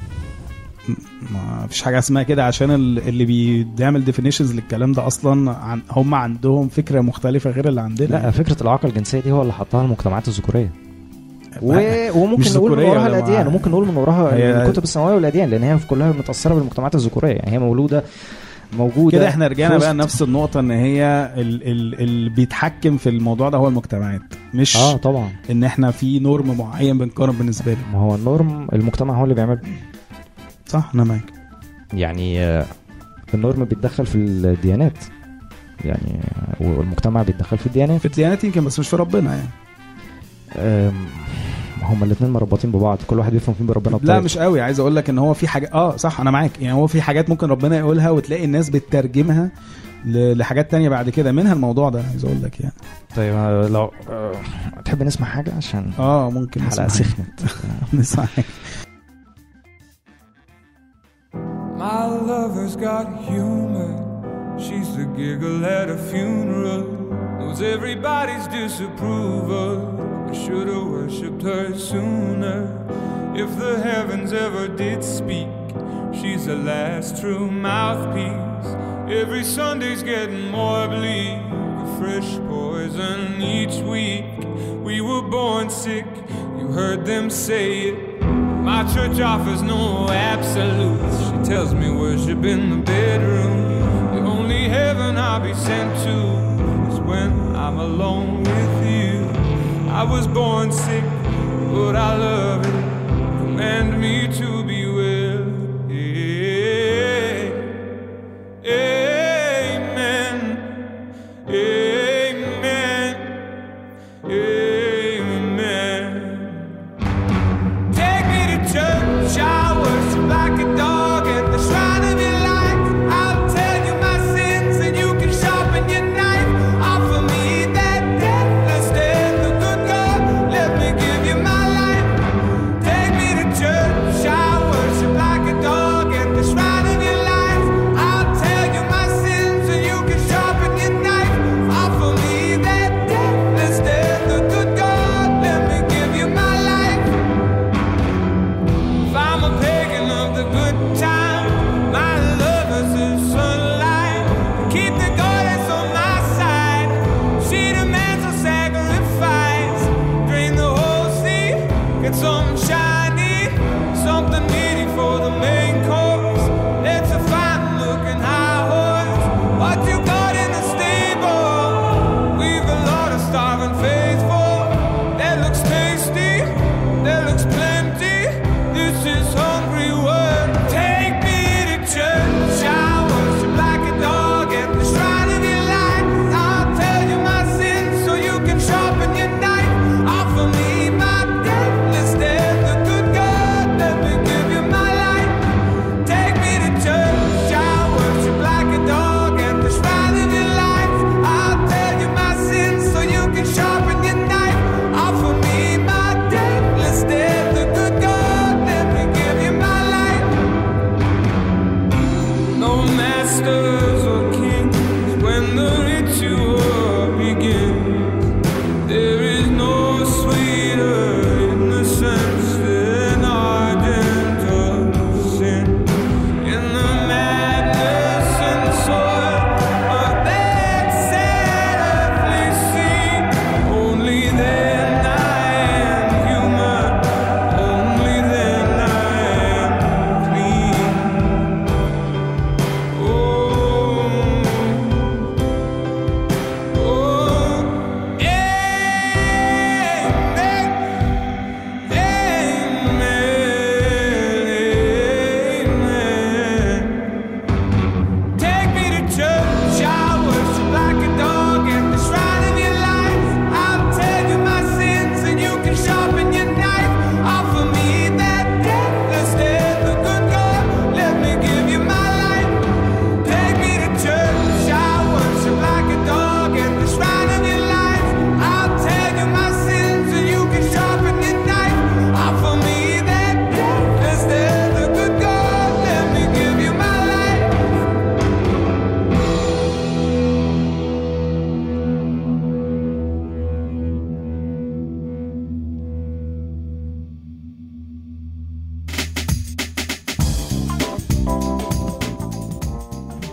ما فيش حاجه اسمها كده عشان ال- اللي بيعمل ديفينيشنز للكلام ده اصلا عن هم عندهم فكره مختلفه غير اللي عندنا لا فكره الاعاقه الجنسيه دي هو اللي حطها المجتمعات الذكوريه و... وممكن مش نقول من ذكورية وراها ولا الاديان مع- وممكن نقول من وراها هي- الكتب السماويه والاديان لان هي كلها متاثره بالمجتمعات الذكوريه يعني هي مولوده موجوده كده احنا رجعنا في بقى وسط- نفس النقطه ان هي ال- ال- اللي بيتحكم في الموضوع ده هو المجتمعات مش اه طبعا ان احنا في نورم معين بنقارن بالنسبه له ما هو النورم المجتمع هو اللي بيعمله صح انا معاك يعني آه، النورم بيتدخل في الديانات يعني آه، والمجتمع بيتدخل في الديانات في الديانات يمكن بس مش في ربنا يعني آم، هما الاثنين مربوطين ببعض كل واحد بيفهم فين بربنا لا بطريقته. مش قوي عايز اقول لك ان هو في حاجه اه صح انا معاك يعني هو في حاجات ممكن ربنا يقولها وتلاقي الناس بتترجمها ل- لحاجات تانية بعد كده منها الموضوع ده عايز اقول لك يعني طيب آه، لو آه، تحب نسمع حاجه عشان اه ممكن الحلقه نسمع سخنت نسمع My lover's got humor. She's the giggle at a funeral. Knows everybody's disapproval. I should have worshipped her sooner. If the heavens ever did speak, she's the last true mouthpiece. Every Sunday's getting more bleak. A fresh poison each week. We were born sick, you heard them say it. My church offers no absolutes. She tells me worship in the bedroom. The only heaven I'll be sent to is when I'm alone with you. I was born sick, but I love it. Command me to be well. Amen. Amen. Amen. Take me to church, I worship like a dog at the shrine of your life. I'll tell you my sins and you can sharpen your knife. Offer me that deathless death, the good God, let me give you my life. Take me to church, I worship like a dog at the shrine of your life. I'll tell you my sins and you can sharpen your knife. Offer me that deathless death, the good God, let me give you my life. If I'm a pagan of the good time, my lover's the sunlight. Keep the goddess on my side. She demands a sacrifice. Drain the whole sea, get something shiny, something meaty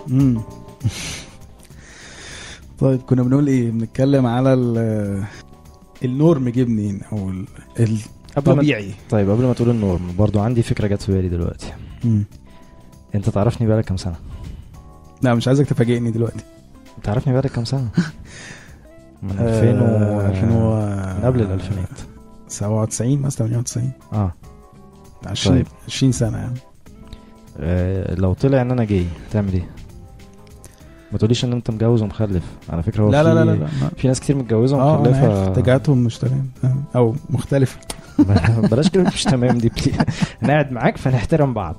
مم. طيب كنا بنقول ايه بنتكلم على ال- النورم جه منين او ال- قبل ما الطبيعي طيب قبل ما تقول النورم برضو عندي فكره جت في بالي دلوقتي مم. انت تعرفني بقالك كام سنه لا مش عايزك تفاجئني دلوقتي تعرفني بقالك كام سنه من 2000 و... آه، 2000 و... من قبل الالفينات 97 مثلا 98 اه 20 طيب. 20 سنه يعني آه، لو طلع ان انا جاي تعمل ايه ما تقوليش ان انت متجوز ومخلف على فكره هو لا لا في- لا لا, لا. في ناس كتير متجوزه اه انا عارف ومخلفه اتجاهاتهم مش تمام آه، او مختلفه بلاش كلمه مش تمام دي بلي انا قاعد معاك فنحترم بعض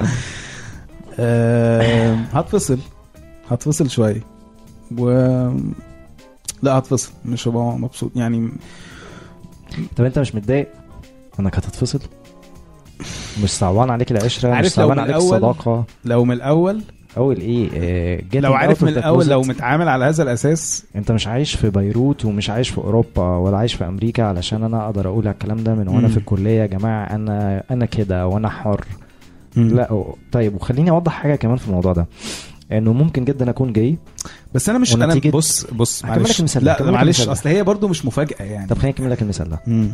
آه، هتفصل هتفصل شويه و لا هتفصل مش هبقى مبسوط يعني طب انت مش متضايق انك هتتفصل مش صعبان عليك العشره عارف مش لو صعبان من عليك الأول- الصداقه لو من الاول اول ايه آه، getting لو عارف out of من the الاول لو closet. متعامل على هذا الاساس انت مش عايش في بيروت ومش عايش في اوروبا ولا عايش في امريكا علشان انا اقدر اقول الكلام ده من وانا مم. في الكليه يا جماعه انا انا كده وانا حر لا أو- طيب وخليني اوضح حاجه كمان في الموضوع ده انه ممكن جدا اكون جاي بس انا مش انا ونتيجة- بص بص هكمل لك معلش المثال ده، لا هكمل لك معلش المثال ده. اصل هي برضو مش مفاجاه يعني طب خليني اكمل لك المثال ده مم.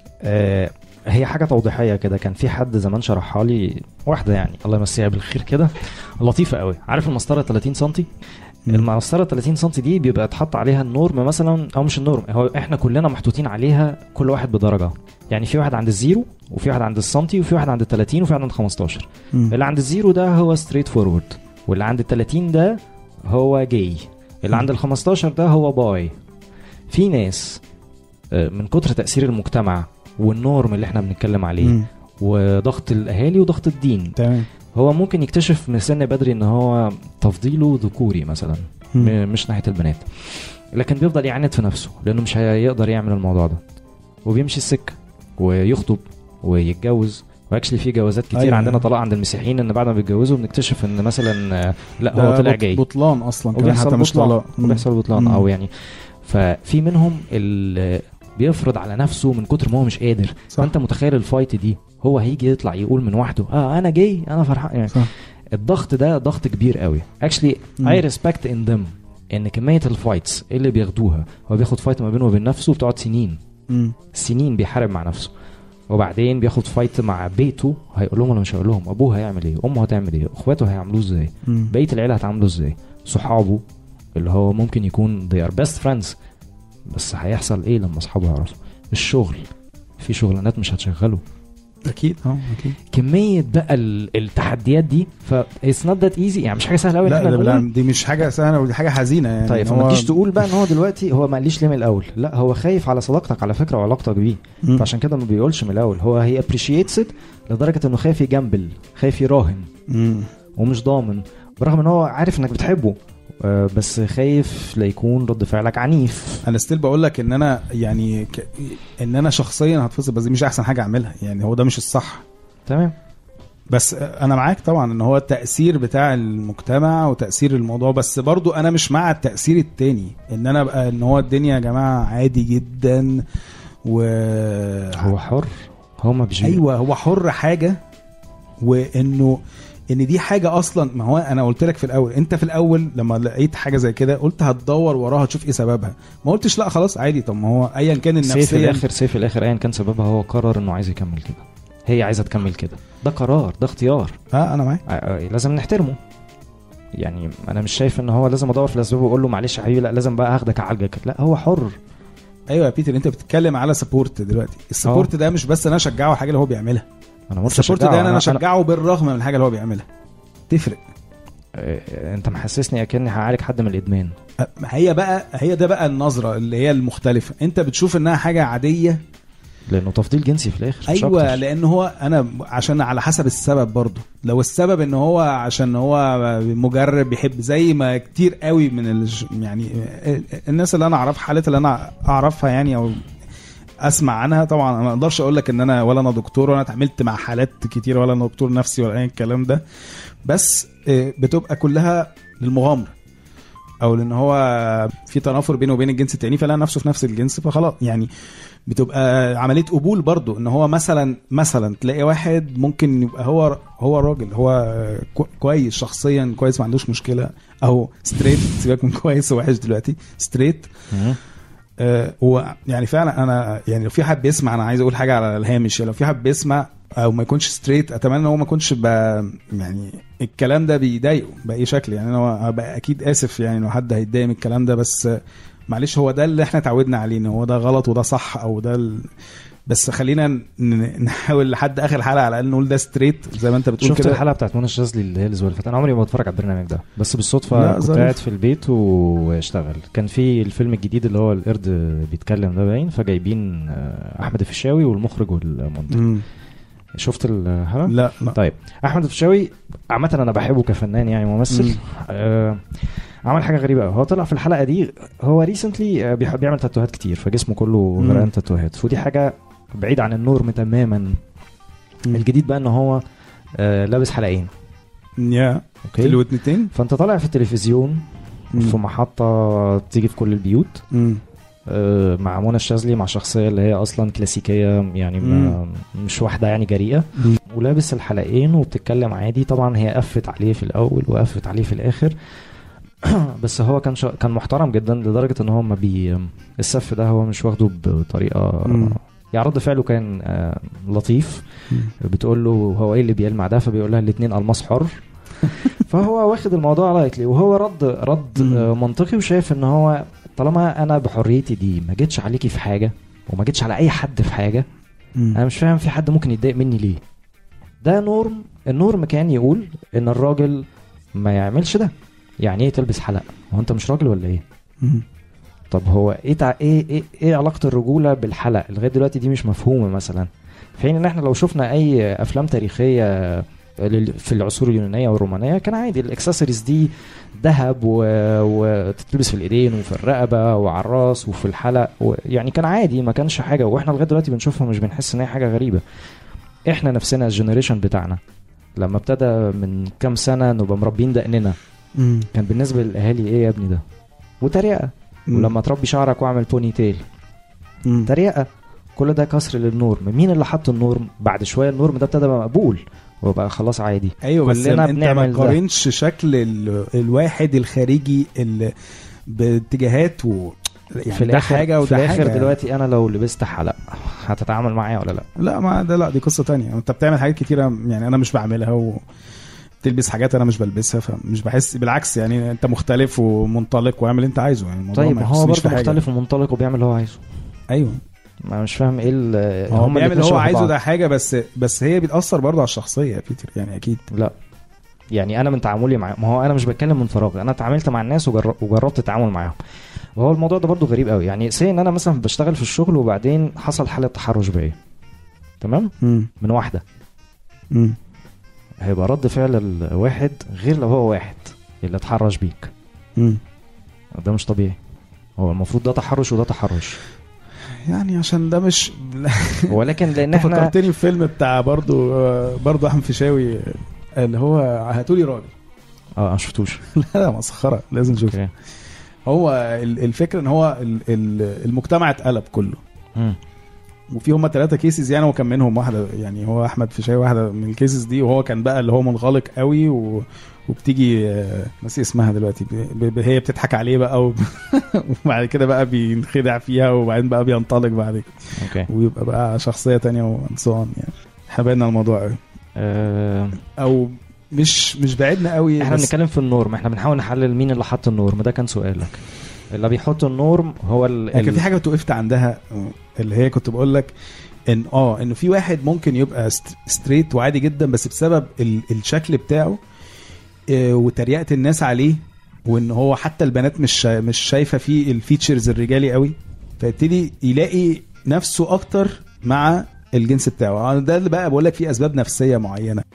آه هي حاجه توضيحيه كده كان في حد زمان شرحها لي واحده يعني الله يمسيها بالخير كده لطيفه قوي عارف المسطره 30 سم مم. المسطره 30 سم دي بيبقى اتحط عليها النورم مثلا او مش النورم هو احنا كلنا محطوطين عليها كل واحد بدرجه يعني في واحد عند الزيرو وفي واحد عند السنتي وفي واحد عند ال 30 وفي واحد عند 15 مم. اللي عند الزيرو ده هو ستريت فورورد واللي عند ال 30 ده هو جاي اللي عند ال 15 ده هو باي في ناس آه، من كتر تأثير المجتمع والنورم اللي احنا بنتكلم عليه مم. وضغط الاهالي وضغط الدين تمام هو ممكن يكتشف من سن بدري ان هو تفضيله ذكوري مثلا مم. م- مش ناحيه البنات لكن بيفضل يعاند في نفسه لانه مش هيقدر يعمل الموضوع ده وبيمشي السكه ويخطب ويتجوز واكشلي في جوازات كتير أيوة. أيوة. عندنا طلاق عند المسيحيين ان بعد ما بيتجوزوا بنكتشف ان مثلا آه، لا هو ده طلع بط- جاي بطلان اصلا كمان وبيحصل حتى مش بطلان طلاق مم. وبيحصل بطلان مم. او يعني ففي منهم اللي بيفرض على نفسه من كتر ما هو مش قادر صح. فانت متخيل الفايت دي هو هيجي يطلع يقول من وحده اه انا جاي انا فرحان يعني صح. الضغط ده ضغط كبير قوي اكشلي مم. اي ريسبكت ان ذم ان كميه الفايتس اللي بياخدوها هو بياخد فايت ما بينه وبين نفسه بتقعد سنين مم. سنين بيحارب مع نفسه وبعدين بياخد فايت مع بيته هيقول لهم ولا مش هيقول لهم ابوه هيعمل ايه امه هتعمل ايه اخواته هيعملوه ازاي مم. بقيه العيله هتعامله ازاي صحابه اللي هو ممكن يكون they are best friends بس هيحصل ايه لما اصحابه يعرفوا الشغل في شغلانات مش هتشغله اكيد اه اكيد كميه بقى ال- التحديات دي ف it's not that easy يعني مش حاجه سهله قوي ان لا احنا ده نقول بالعكس، دي مش حاجه سهله ودي حاجه حزينه يعني طيب هو- فما تجيش تقول بقى ان هو دلوقتي هو ما قاليش ليه من الاول لا هو خايف على صداقتك على فكره وعلاقتك بيه مم. فعشان كده ما بيقولش من الاول هو هي appreciates it لدرجه انه خايف يجامبل خايف يراهن مم. ومش ضامن برغم ان هو عارف انك بتحبه آه، بس خايف لا يكون رد فعلك عنيف انا ستيل بقول لك ان انا يعني ك... ان انا شخصيا هتفصل بس دي مش احسن حاجه اعملها يعني هو ده مش الصح تمام بس انا معاك طبعا ان هو التاثير بتاع المجتمع وتاثير الموضوع بس برضو انا مش مع التاثير التاني ان انا ابقى ان هو الدنيا يا جماعه عادي جدا و هو حر هو ما بيجي ايوه هو حر حاجه وانه ان دي حاجه اصلا ما هو انا قلت لك في الاول انت في الاول لما لقيت حاجه زي كده قلت هتدور وراها تشوف ايه سببها ما قلتش لا خلاص عادي طب ما هو ايا كان سيف النفسيه الاخر سيف الاخر ايا كان سببها هو قرر انه عايز يكمل كده هي عايزه تكمل كده ده قرار ده اختيار اه انا معاك آه، آه، لازم نحترمه يعني انا مش شايف ان هو لازم ادور في الاسباب واقول له معلش يا حبيبي لا لازم بقى اخدك اعالجك لا هو حر ايوه يا بيتر انت بتتكلم على سبورت دلوقتي السبورت ده مش بس انا اشجعه على الحاجه اللي هو بيعملها انا ما قلتش السبورت أشجعه، ده انا اشجعه بالرغم من الحاجه اللي هو بيعملها تفرق آه، انت محسسني اكني هعالج حد من الادمان أه، هي بقى هي ده بقى النظره اللي هي المختلفه انت بتشوف انها حاجه عاديه لانه تفضيل جنسي في الاخر مش ايوه أكتر. لان هو انا عشان على حسب السبب برضو لو السبب ان هو عشان هو مجرب بيحب زي ما كتير قوي من الج... يعني الناس اللي انا اعرف حالات اللي انا اعرفها يعني او اسمع عنها طبعا انا ما اقدرش اقول لك ان انا ولا انا دكتور ولا انا اتعاملت مع حالات كتير ولا انا دكتور نفسي ولا اي الكلام ده بس آه، بتبقى كلها للمغامره او لان هو في تنافر بينه وبين الجنس التاني فلا نفسه في نفس الجنس فخلاص يعني بتبقى عمليه قبول برضو ان هو مثلا مثلا تلاقي واحد ممكن يبقى هو هو راجل هو كو- كويس شخصيا كويس ما عندوش مشكله او ستريت سيبك من كويس ووحش دلوقتي ستريت مم. آه، هو يعني فعلا انا يعني لو في حد بيسمع انا عايز اقول حاجه على الهامش لو في حد بيسمع او ما يكونش ستريت اتمنى ان هو ما يكونش ب... يعني الكلام ده بيضايقه باي شكل يعني انا هبقى اكيد اسف يعني لو حد هيتضايق من الكلام ده بس آه، معلش هو ده اللي احنا اتعودنا عليه ان هو ده غلط وده صح او ده ال... بس خلينا ن- نحاول لحد اخر حلقه على الاقل نقول ده ستريت زي ما انت بتقول شفت كده الحلقه بتاعت منى الشاذلي اللي هي الاسبوع اللي فات انا عمري ما بتفرج على البرنامج ده بس لا، بالصدفه كنت ظريف. قاعد في البيت واشتغل كان في الفيلم الجديد اللي هو القرد بيتكلم ده باين فجايبين آه، احمد الفيشاوي والمخرج والمنتج مم. شفت الحلقه لا لا طيب احمد الفيشاوي عامه انا بحبه كفنان يعني ممثل مم. آه عمل حاجه غريبه قوي هو طلع في الحلقه دي هو ريسنتلي بيحب بيعمل تاتوهات كتير فجسمه كله مم. غرقان تاتوهات ودي حاجه بعيد عن النورم تماما مم. الجديد بقى ان هو آه لابس حلقين يا اوكي الوتنتين فانت طالع في التلفزيون في محطه تيجي في كل البيوت مم. آه، مع منى الشاذلي مع شخصيه اللي هي اصلا كلاسيكيه يعني ما مش واحده يعني جريئه مم. ولابس الحلقين وبتتكلم عادي طبعا هي قفت عليه في الاول وقفت عليه في الاخر بس هو كان شا... كان محترم جدا لدرجه ان هو ما بي السف ده هو مش واخده بطريقه مم. يعني رد فعله كان آه، لطيف مم. بتقول له هو ايه اللي بيلمع ده فبيقول لها الاثنين الماس حر فهو واخد الموضوع لايتلي وهو رد رد مم. آه، منطقي وشايف ان هو طالما انا بحريتي دي ما جيتش عليكي في حاجه وما جيتش على اي حد في حاجه مم. انا مش فاهم في حد ممكن يتضايق مني ليه ده نورم النورم كان يقول ان الراجل ما يعملش ده يعني ايه تلبس حلق هو انت مش راجل ولا ايه مم. طب هو ايه تع... ايه ايه, إيه علاقه الرجوله بالحلق لغايه دلوقتي دي مش مفهومه مثلا في حين ان احنا لو شفنا اي افلام تاريخيه لل- في العصور اليونانيه والرومانيه كان عادي الاكسسوارز دي ذهب و... وتتلبس في الايدين وفي الرقبه وعلى الراس وفي الحلق و... يعني كان عادي ما كانش حاجه واحنا لغايه دلوقتي بنشوفها مش بنحس ان هي حاجه غريبه احنا نفسنا الجنريشن بتاعنا لما ابتدى من كام سنه نبقى مربين دقننا مم. كان بالنسبه للاهالي ايه يا ابني ده وتريقه ولما تربي شعرك واعمل بوني تيل مم. تريقه كل ده كسر للنورم مين اللي حط النورم بعد شويه النورم ده ابتدى بقى مقبول وبقى خلاص عادي ايوه بس كلنا انت ما بنعمل ده. تقارنش شكل ال... الواحد الخارجي ال... باتجاهات و يعني في ده الاخر حاجه في وده الاخر حاجه دلوقتي انا لو لبست حلق هتتعامل معايا ولا لا لا ما ده لا دي قصه تانية انت بتعمل حاجات كتيره يعني انا مش بعملها و تلبس حاجات انا مش بلبسها فمش بحس بالعكس يعني انت مختلف ومنطلق واعمل اللي انت عايزه يعني الموضوع طيب ما ما هو يخصنيش في برضه حاجة. مختلف ومنطلق وبيعمل اللي هو عايزه ايوه ما مش فاهم ايه ال- هو هما بيعمل اللي الاتنين هو شبه عايزه بعض. ده حاجه بس بس هي بتاثر برضه على الشخصيه يا بيتر يعني اكيد لا يعني انا من تعاملي مع ما هو انا مش بتكلم من فراغ انا اتعاملت مع الناس وجر... وجربت التعامل معاهم وهو الموضوع ده برضو غريب قوي يعني سي ان انا مثلا بشتغل في الشغل وبعدين حصل حاله تحرش بيا تمام امم من واحده امم هيبقى رد فعل الواحد غير لو هو واحد اللي اتحرش بيك امم ده مش طبيعي هو المفروض ده تحرش وده تحرش يعني عشان ده مش ولكن لان انت احنا فكرتني في فيلم بتاع برضو برضو احمد فيشاوي اللي هو هاتولي راجل اه ما شفتوش لا لا مسخره لازم نشوف اوكي هو ال- الفكره ان هو ال- ال- المجتمع اتقلب كله مم. وفي هم ثلاثه كيسز يعني هو كان منهم واحده يعني هو احمد فيشاوي واحده من الكيسز دي وهو كان بقى اللي هو منغلق قوي و... وبتيجي آه، ناسي اسمها دلوقتي ب... ب... هي بتضحك عليه بقى و... وبعد كده بقى بينخدع فيها وبعدين بقى بينطلق بعد كده اوكي ويبقى بقى شخصيه تانية وانسان يعني احنا بعدنا عن الموضوع قوي آه او مش مش بعدنا قوي احنا بس بنتكلم في النورم احنا بنحاول نحلل مين اللي حط النورم ده كان سؤالك اللي بيحط النورم هو ال... يعني كان ال- في حاجه وقفت عندها اللي هي كنت بقول لك ان اه انه في واحد ممكن يبقى ست- ستريت وعادي جدا بس بسبب ال- الشكل بتاعه آه، وتريقه الناس عليه وان هو حتى البنات مش شا- مش شايفه فيه الفيتشرز الرجالي قوي فيبتدي يلاقي نفسه اكتر مع الجنس بتاعه آه، ده اللي بقى بقول لك فيه اسباب نفسيه معينه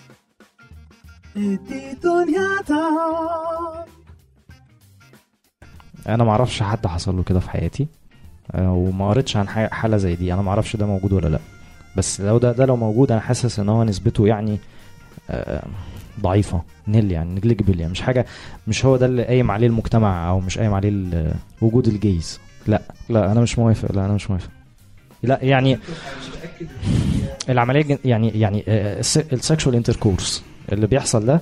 انا ما اعرفش حد حصل له كده في حياتي آه، وما قريتش عن حي- حاله زي دي انا ما اعرفش ده موجود ولا لا بس لو ده ده لو موجود انا حاسس ان هو نسبته يعني آه، ضعيفه نيل يعني نجليجبل يعني مش حاجه مش هو ده اللي قايم عليه المجتمع او مش قايم عليه ال- وجود الجيز لا لا انا مش موافق لا انا مش موافق لا يعني العمليه الجن... يعني يعني السكشوال انتركورس اللي بيحصل ده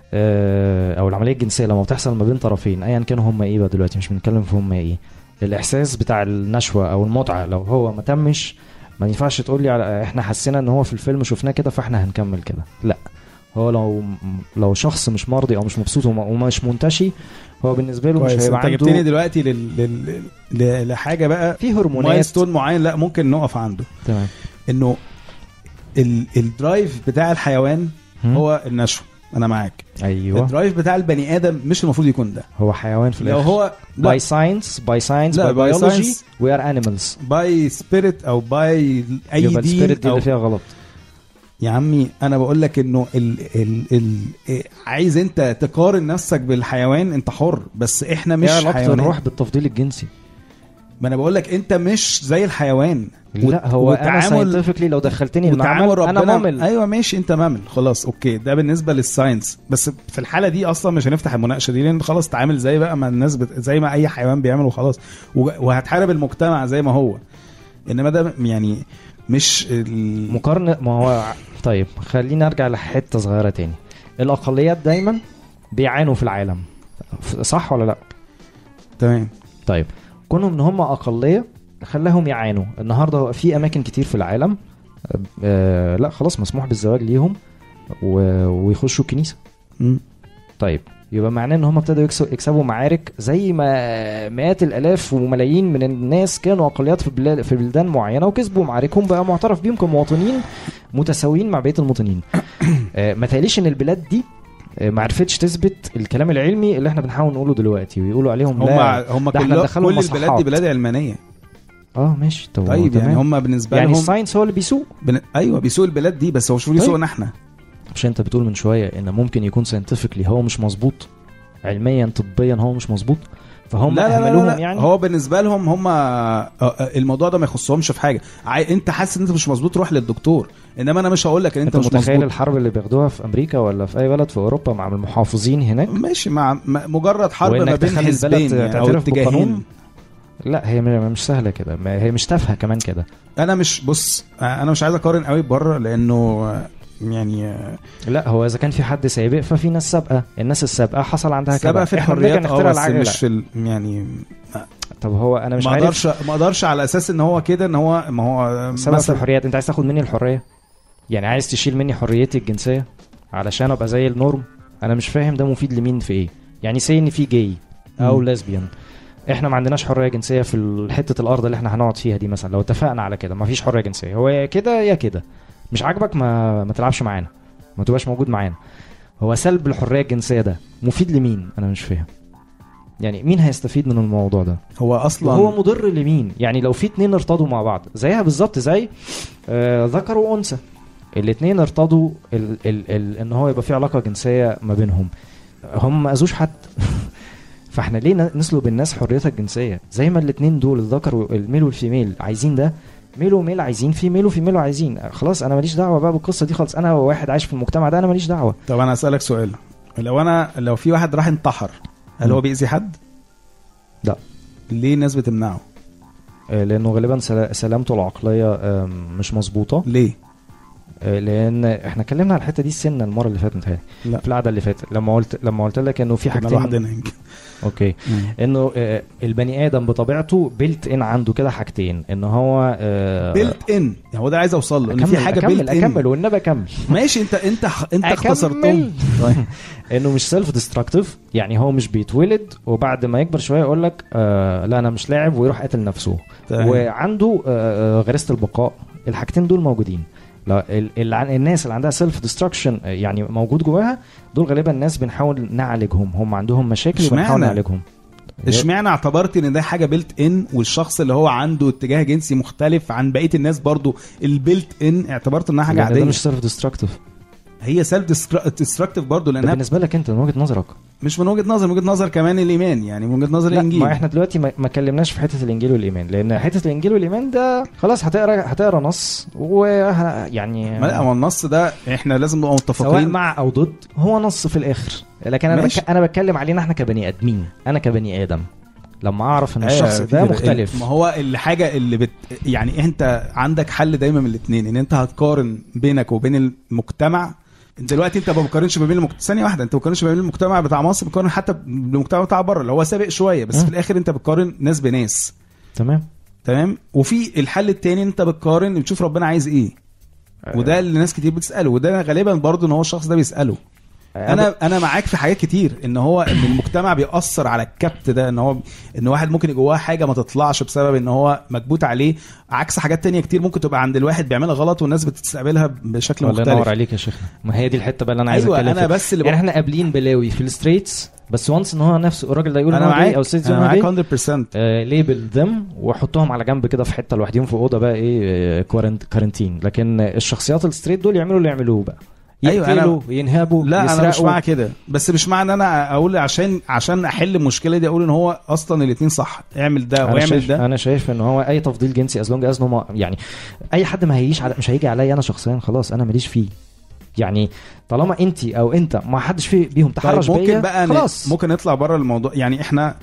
آه، او العمليه الجنسيه لما بتحصل ما بين طرفين ايا كانوا هم ايه بقى دلوقتي مش بنتكلم في هم ايه الاحساس بتاع النشوه او المتعه لو هو ما تمش ما ينفعش تقول لي على احنا حسينا ان هو في الفيلم شفناه كده فاحنا هنكمل كده لا هو لو لو شخص مش مرضي او مش مبسوط وما- ومش منتشي هو بالنسبه له مش كويس هيبقى انت جبتني عنده دلوقتي لل... لل... ل- لحاجه بقى في هرمونات مايلستون معين لا ممكن نقف عنده تمام انه ال... الدرايف بتاع الحيوان هم؟ هو النشوه انا معاك ايوه الدرايف بتاع البني ادم مش المفروض يكون ده هو حيوان في لو الاخر هو باي ساينس باي ساينس لا، باي by بيولوجي science. وي ار انيمالز باي سبيريت او باي اي يبقى السبيريت دين دي أو اللي فيها غلط يا عمي انا بقول لك انه ال ال ال إيه، عايز انت تقارن نفسك بالحيوان انت حر بس احنا مش ايه علاقه حيوانات الروح بالتفضيل الجنسي ما انا بقول لك انت مش زي الحيوان لا هو انا وتعامل- ساينتفكلي لو دخلتني وتعامل المعمل ربنا انا ممل ايوه ماشي انت مامل خلاص اوكي ده بالنسبه للساينس بس في الحاله دي اصلا مش هنفتح المناقشه دي لان خلاص تعامل زي بقى ما الناس بت... زي ما اي حيوان بيعمل وخلاص و... وهتحارب المجتمع زي ما هو انما ده يعني مش ال... مقارنه ما هو طيب خلينا ارجع لحته صغيره تاني الاقليات دايما بيعانوا في العالم ف- صح ولا لا تمام طيب كونهم ان هم اقليه خلاهم يعانوا النهارده في اماكن كتير في العالم آه لا خلاص مسموح بالزواج ليهم و- ويخشوا الكنيسه مم. طيب يبقى معناه ان هم ابتدوا يكسبوا, يكسبوا معارك زي ما مئات الالاف وملايين من الناس كانوا اقليات في بلاد في بلدان معينه وكسبوا معاركهم بقى معترف بيهم كمواطنين متساويين مع بقيه المواطنين آه، ما تقليش ان البلاد دي آه، ما عرفتش تثبت الكلام العلمي اللي احنا بنحاول نقوله دلوقتي ويقولوا عليهم هم لا هم ده احنا كل ندخلهم كل البلاد مصحات. دي بلاد علمانيه اه ماشي طب طيب تمام. يعني هم بالنسبه يعني لهم الساينس هو اللي بيسوق بن... ايوه بيسوق البلاد دي بس هو مش طيب. بيسوقنا احنا مش انت بتقول من شويه ان ممكن يكون ساينتفكلي هو مش مظبوط علميا طبيا هو مش مظبوط فهم لا لا لا, اهملوهم لا, لا. يعني هو بالنسبه لهم هم آه، آه، الموضوع ده ما يخصهمش في حاجه عاي... انت حاسس ان انت مش مظبوط روح للدكتور انما انا مش هقول لك ان انت, انت مش متخيل مظبوط الحرب اللي بياخدوها في امريكا ولا في اي بلد في اوروبا مع المحافظين هناك ماشي مع م- مجرد حرب وإنك ما بين تخلي البلد حزبين يعني او تعترف اتجاهين بقانون؟ لا هي م- مش سهله كده ما- هي مش تافهه كمان كده انا مش بص آه، انا مش عايز اقارن قوي بره لانه آه، يعني آه، لا هو اذا كان في حد سابق ففي ناس سابقه الناس السابقه حصل عندها كده سبق في احنا بنرجع الحريات اه نخترع بس العجله مش في ال... يعني طب هو انا مش ما عارف اقدرش ما اقدرش على اساس ان هو كده ان هو ما هو سبب في مثلا الحريات انت عايز تاخد مني الحريه يعني عايز تشيل مني حريتي الجنسيه علشان ابقى زي النورم انا مش فاهم ده مفيد لمين في ايه يعني سي ان في جاي او مم. ليزبيان احنا ما عندناش حريه جنسيه في حته الارض اللي احنا هنقعد فيها دي مثلا لو اتفقنا على كده ما فيش حريه جنسيه هو يا كده يا كده مش عاجبك ما ما تلعبش معانا ما تبقاش موجود معانا هو سلب الحريه الجنسيه ده مفيد لمين انا مش فاهم يعني مين هيستفيد من الموضوع ده هو اصلا وهو مضر لمين يعني لو في اتنين ارتضوا مع بعض زيها بالظبط زي آه ذكر وانثى الاتنين ارتضوا ال ال ال ان هو يبقى في علاقه جنسيه ما بينهم هم ما اذوش حد فاحنا ليه ن- نسلب الناس حريتها الجنسيه زي ما الاتنين دول الذكر والميل والفيميل عايزين ده ميل وميل عايزين فيميل وفيميل عايزين خلاص انا ماليش دعوه بقى بالقصه دي خالص انا واحد عايش في المجتمع ده انا ماليش دعوه طب انا اسالك سؤال لو انا لو في واحد راح انتحر هل مم. هو بيأذي حد؟ لا. ليه الناس بتمنعه؟ آه، لانه غالبا سلا- سلامته العقليه آم، مش مظبوطه ليه؟ آه، لان احنا اتكلمنا على الحته دي السنه المره اللي فاتت متهيألي لا. في القعده اللي فاتت لما قلت لما قلت لك انه في كنا حاجتين لوحدنا يمكن اوكي انه آه، البني ادم بطبيعته بيلت ان عنده كده حاجتين ان هو آه، بيلت ان هو ده عايز اوصل له ان في أكمل- حاجه اكمل بيلت اكمل ان والنبي اكمل ماشي انت انت انت أكمل. اختصرتهم طيب انه مش سيلف ديستركتيف يعني هو مش بيتولد وبعد ما يكبر شويه يقول لك آه لا انا مش لاعب ويروح قاتل نفسه تمام. وعنده آه، آه، غريزه البقاء الحاجتين دول موجودين لا ال- ال- الناس اللي عندها سيلف ديستركشن يعني موجود جواها دول غالبا ناس بنحاول نعالجهم هم عندهم مشاكل وبنحاول اشمعنى؟ نعالجهم اشمعنى اعتبرت ان ده حاجه بيلت ان والشخص اللي هو عنده اتجاه جنسي مختلف عن بقيه الناس برضو البيلت ان اعتبرت انها حاجه لأن ده عاديه مش سيلف ديستركتيف هي سيلف ديستركتيف برضو ده لانها بالنسبه لك انت من وجهه نظرك مش من وجهه نظر من وجهه نظر كمان الايمان يعني من وجهه نظر لا الانجيل ما احنا دلوقتي ما ما اتكلمناش في حته الانجيل والايمان لان حته الانجيل والايمان ده خلاص هتقرا هتقرا نص ويعني ما لا هو النص ده احنا لازم نبقى سواء متفقين مع او ضد هو نص في الاخر لكن انا ماشي. بك... انا بتكلم علينا احنا كبني ادمين انا كبني ادم لما اعرف ان أيوة، الشخص في ده كده. مختلف ما هو الحاجه اللي بت يعني انت عندك حل دايما من الاثنين ان انت هتقارن بينك وبين المجتمع انت دلوقتي انت ما بتقارنش ما بين المجتمع ثانيه واحده انت ما بتقارنش ما بين المجتمع بتاع مصر بتقارن حتى بالمجتمع بتاع بره اللي هو سابق شويه بس مم. في الاخر انت بتقارن ناس بناس تمام تمام وفي الحل التاني انت بتقارن بتشوف ربنا عايز ايه وده اللي ناس كتير بتساله وده غالبا برضو ان هو الشخص ده بيساله انا انا معاك في حاجات كتير ان هو ان المجتمع بيأثر على الكبت ده ان هو ان واحد ممكن جواه حاجه ما تطلعش بسبب ان هو مكبوت عليه عكس حاجات تانية كتير ممكن تبقى عند الواحد بيعملها غلط والناس بتستقبلها بشكل الله ينور مختلف عليك يا شيخنا ما هي دي الحته بقى اللي انا عايز ايوه اتكلم انا فيها بس اللي يعني بقول احنا قابلين بلاوي في الستريتس بس وانس ان هو نفسه الراجل ده يقول ان انا هو جاي معاك او الست انا ان هو معاك جاي 100% آه، ليبل ذم واحطهم على جنب كده في حته لوحدهم في اوضه بقى ايه كارنتين لكن الشخصيات الستريت دول يعملوا اللي يعملوه بقى أيوة، أنا- يقتلوا ينهبوا لا انا مش يسرقوا. مع كده بس مش مع ان انا اقول عشان عشان احل المشكله دي اقول ان هو اصلا الاثنين صح اعمل ده انا واعمل شايف ده انا شايف ان هو اي تفضيل جنسي از لونج از هم يعني اي حد ما هيجيش على مش هيجي عليا انا شخصيا خلاص انا ماليش فيه يعني طالما انت او انت ما حدش فيه بيهم تحرش طيب بيا ممكن بقى خلاص ن... ممكن نطلع بره الموضوع يعني احنا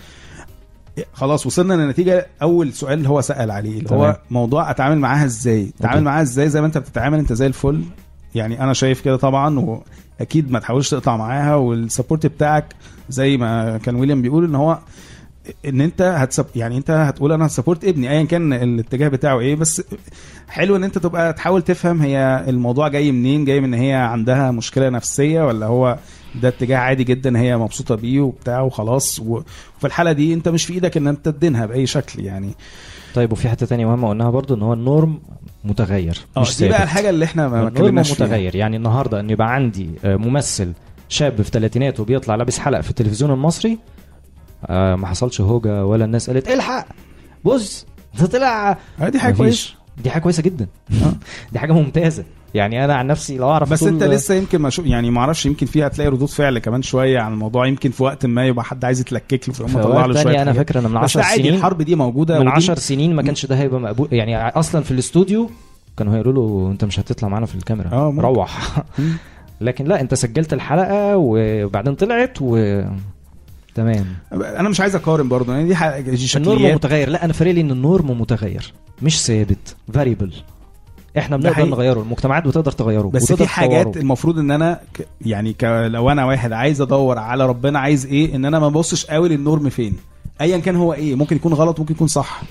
خلاص وصلنا لنتيجه اول سؤال اللي هو سال عليه اللي تمام. هو موضوع اتعامل معاها ازاي اتعامل أوكي. معاها ازاي زي ما انت بتتعامل انت زي الفل يعني انا شايف كده طبعا واكيد ما تحاولش تقطع معاها والسبورت بتاعك زي ما كان ويليام بيقول ان هو ان انت هتسب يعني انت هتقول انا هسبورت ابني ايا كان الاتجاه بتاعه ايه بس حلو ان انت تبقى تحاول تفهم هي الموضوع جاي منين جاي من ان هي عندها مشكله نفسيه ولا هو ده اتجاه عادي جدا هي مبسوطه بيه وبتاع وخلاص و- وفي الحاله دي انت مش في ايدك ان انت تدينها باي شكل يعني طيب وفي حته تانية مهمه قلناها برضو ان هو النورم متغير اه مش دي ثابت بقى الحاجه اللي احنا ما ما النورم اتكلمناش فيها متغير يعني النهارده ان يبقى عندي آه، ممثل شاب في ثلاثيناته بيطلع لابس حلقه في التلفزيون المصري آه، ما حصلش هوجه ولا الناس قالت الحق بص ده طلع اه دي حاجه مفيش. كويسه دي حاجه كويسه جدا آه. دي حاجه ممتازه يعني انا عن نفسي لو اعرف بس طول- انت لسه يمكن ما شو يعني ما اعرفش يمكن فيها هتلاقي ردود فعل كمان شويه عن الموضوع يمكن في وقت ما يبقى حد عايز يتلكك له فيقوم في مطلع وقت له تاني شويه انا حاجات. فاكر ان من بس 10 عادي سنين الحرب دي موجوده من ودي- 10 سنين ما كانش ده هيبقى مقبول يعني اصلا في الاستوديو كانوا هيقولوا له انت مش هتطلع معانا في الكاميرا اه، ممكن. روح مم. لكن لا انت سجلت الحلقه وبعدين طلعت و تمام انا مش عايز اقارن برضه يعني دي حاجه دي النورم شكليات متغير لا انا فارق لي ان النورم متغير مش ثابت فاريبل احنا ده بنقدر حقيقي. نغيره المجتمعات بتقدر تغيره بس وتقدر في حاجات تطوره. المفروض ان انا ك يعني ك لو انا واحد عايز ادور على ربنا عايز ايه ان انا ما ابصش قوي للنورم فين ايا كان هو ايه ممكن يكون غلط ممكن يكون صح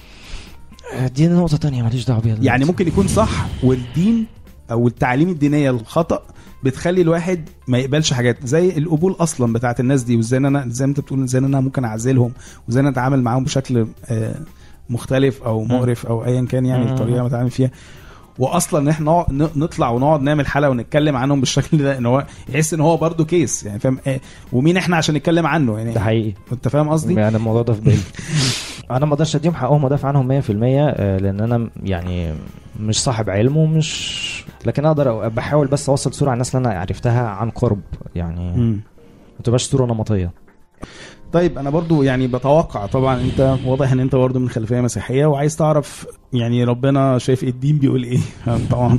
دي نقطه تانية ماليش دعوه بيها يعني دلوقتي. ممكن يكون صح والدين او التعليم الدينيه الخطا بتخلي الواحد ما يقبلش حاجات زي القبول اصلا بتاعت الناس دي وازاي إن انا زي ما انت بتقول ازاي إن انا ممكن اعزلهم وازاي إن انا اتعامل معاهم بشكل آه، مختلف او مقرف او ايا كان يعني مم. الطريقه اللي بتعامل فيها واصلا ان احنا نقعد- ن- نطلع ونقعد نعمل حلقه ونتكلم عنهم بالشكل ده ان هو يحس ان هو برضه كيس يعني فاهم آه، ومين احنا عشان نتكلم عنه يعني ده حقيقي انت فاهم قصدي؟ يعني الموضوع ده في بالي انا ما اقدرش اديهم حقهم وادافع عنهم 100% آه، لان انا يعني مش صاحب علم ومش لكن اقدر أ- بحاول بس اوصل صوره عن الناس اللي انا عرفتها عن قرب يعني مم. ما تبقاش صوره نمطيه طيب انا برضو يعني بتوقع طبعا انت واضح ان انت برضو من خلفيه مسيحيه وعايز تعرف يعني ربنا شايف إيه الدين بيقول ايه طبعا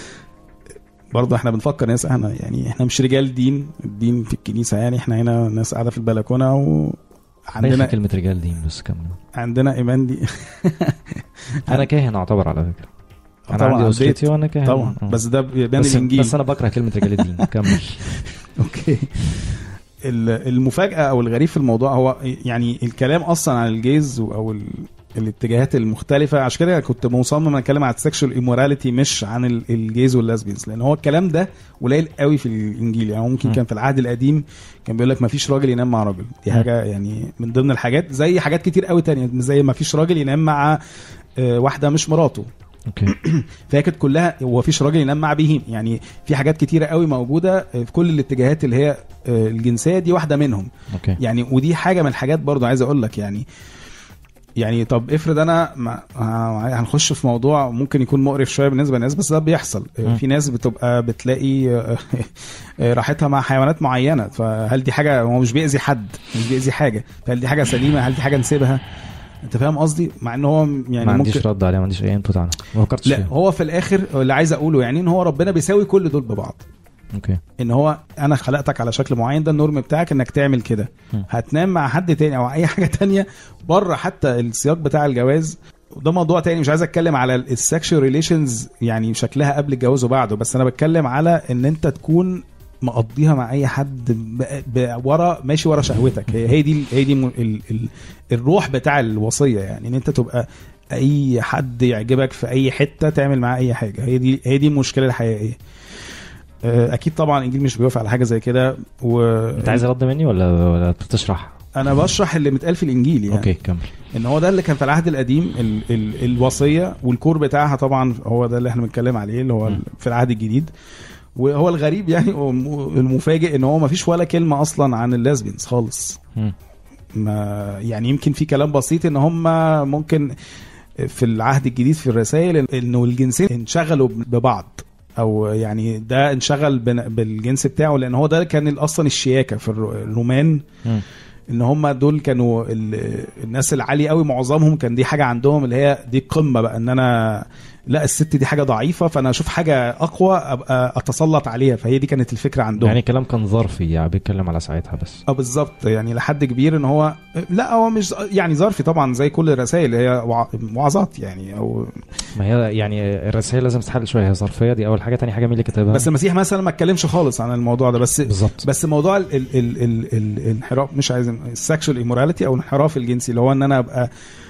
برضه احنا بنفكر ناس احنا يعني احنا مش رجال دين الدين في الكنيسه يعني احنا هنا ناس قاعده في البلكونه عندنا وعندنا كلمه رجال دين بس كمل عندنا ايمان دي انا كاهن اعتبر على فكره انا طبعا عندي اسرتي عديت. وانا كاهن طبعا آه. بس ده بيبان بس, الانجيل بس انا بكره كلمه رجال الدين كمل اوكي ال- المفاجاه او الغريب في الموضوع هو يعني الكلام اصلا عن الجيز او ال- الاتجاهات المختلفه عشان كده كنت مصمم اتكلم عن السكشوال ايموراليتي مش عن ال- الجيز واللاسبينز لان هو الكلام ده قليل قوي في الانجيل يعني هو ممكن م. كان في العهد القديم كان بيقول لك ما فيش راجل ينام مع راجل دي م. حاجه يعني من ضمن الحاجات زي حاجات كتير قوي تانية زي ما فيش راجل ينام مع آه، واحده مش مراته اوكي فهي كانت كلها هو فيش راجل ينام مع بهيم يعني في حاجات كتيره قوي موجوده في كل الاتجاهات اللي هي آه، الجنسيه دي واحده منهم اوكي يعني ودي حاجه من الحاجات برضو عايز اقول لك يعني يعني طب افرض انا ما آه، هنخش في موضوع ممكن يكون مقرف شويه بالنسبه للناس بس ده بيحصل آه، مم. في ناس بتبقى بتلاقي آه، آه، راحتها مع حيوانات معينه فهل دي حاجه هو مش بيأذي حد مش بيأذي حاجه فهل دي حاجه سليمه هل دي حاجه نسيبها انت فاهم قصدي مع ان هو يعني ما ممكن عنديش رد عليها ما عنديش اي انبوت عنها ما فكرتش لا فيها هو في الاخر اللي عايز اقوله يعني ان هو ربنا بيساوي كل دول ببعض اوكي ان هو انا خلقتك على شكل معين ده النورم بتاعك انك تعمل كده مم. هتنام مع حد تاني او اي حاجه تانية بره حتى السياق بتاع الجواز وده موضوع تاني مش عايز اتكلم على السكشوال ريليشنز يعني شكلها قبل الجواز وبعده بس انا بتكلم على ان انت تكون مقضيها مع اي حد ب... ب... ورا ماشي ورا شهوتك هي هي دي هي دي م- ال... ال... الروح بتاع الوصيه يعني ان انت تبقى اي حد يعجبك في اي حته تعمل معاه اي حاجه هي دي هي دي المشكله الحقيقيه آه، اكيد طبعا الانجيل مش بيوافق على حاجه زي كده و انت عايز رد مني ولا ولا بتشرح انا بشرح اللي متقال في الانجيل يعني اوكي كمل ان هو ده اللي كان في العهد القديم ال ال الوصيه والكور بتاعها طبعا هو ده اللي احنا بنتكلم عليه اللي هو م. في العهد الجديد وهو الغريب يعني والم- المفاجئ ان هو ما فيش ولا كلمه اصلا عن الليزبيانز خالص مم. ما يعني يمكن في كلام بسيط ان هم ممكن في العهد الجديد في الرسائل انه الجنسين انشغلوا ببعض او يعني ده انشغل بن- بالجنس بتاعه لان هو ده كان اصلا الشياكه في الر- الرومان مم. ان هم دول كانوا ال- الناس العاليه قوي معظمهم كان دي حاجه عندهم اللي هي دي القمه بقى ان انا لا الست دي حاجه ضعيفه فانا اشوف حاجه اقوى ابقى اتسلط عليها فهي دي كانت الفكره عندهم يعني كلام كان ظرفي يعني بيتكلم على ساعتها بس اه بالظبط يعني لحد كبير ان هو لا هو مش يعني ظرفي طبعا زي كل الرسائل اللي هي وع- وعظات يعني او ما هي يعني الرسائل لازم تتحل شويه هي ظرفيه دي اول حاجه تاني حاجه مين اللي كتبها بس المسيح مثلا ما اتكلمش خالص عن الموضوع ده بس بالظبط بس موضوع ال ال ال ال ال الانحراف مش عايز السكشوال ايموراليتي او الانحراف الجنسي اللي هو ان انا ابقى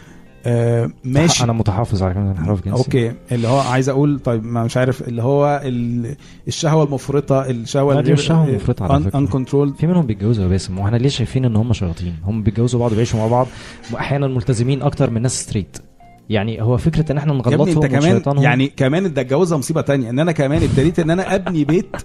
آه ماشي انا متحفظ على كلمه انحراف جنسي اوكي اللي هو عايز اقول طيب ما مش عارف اللي هو ال- الشهوه المفرطه الشهوه لا، دي مش شهوة مفرطة على فكرة. انكنترول في منهم بيتجوزوا يا باسم واحنا ليه شايفين ان هم شياطين هم بيتجوزوا بعض وبيعيشوا مع بعض واحيانا ملتزمين اكتر من ناس ستريت يعني هو فكره ان احنا يا ابني نغلطهم انت كمان وشيطانهم يعني كمان ده اتجوزها مصيبه تانية ان انا كمان ابتديت ان انا ابني بيت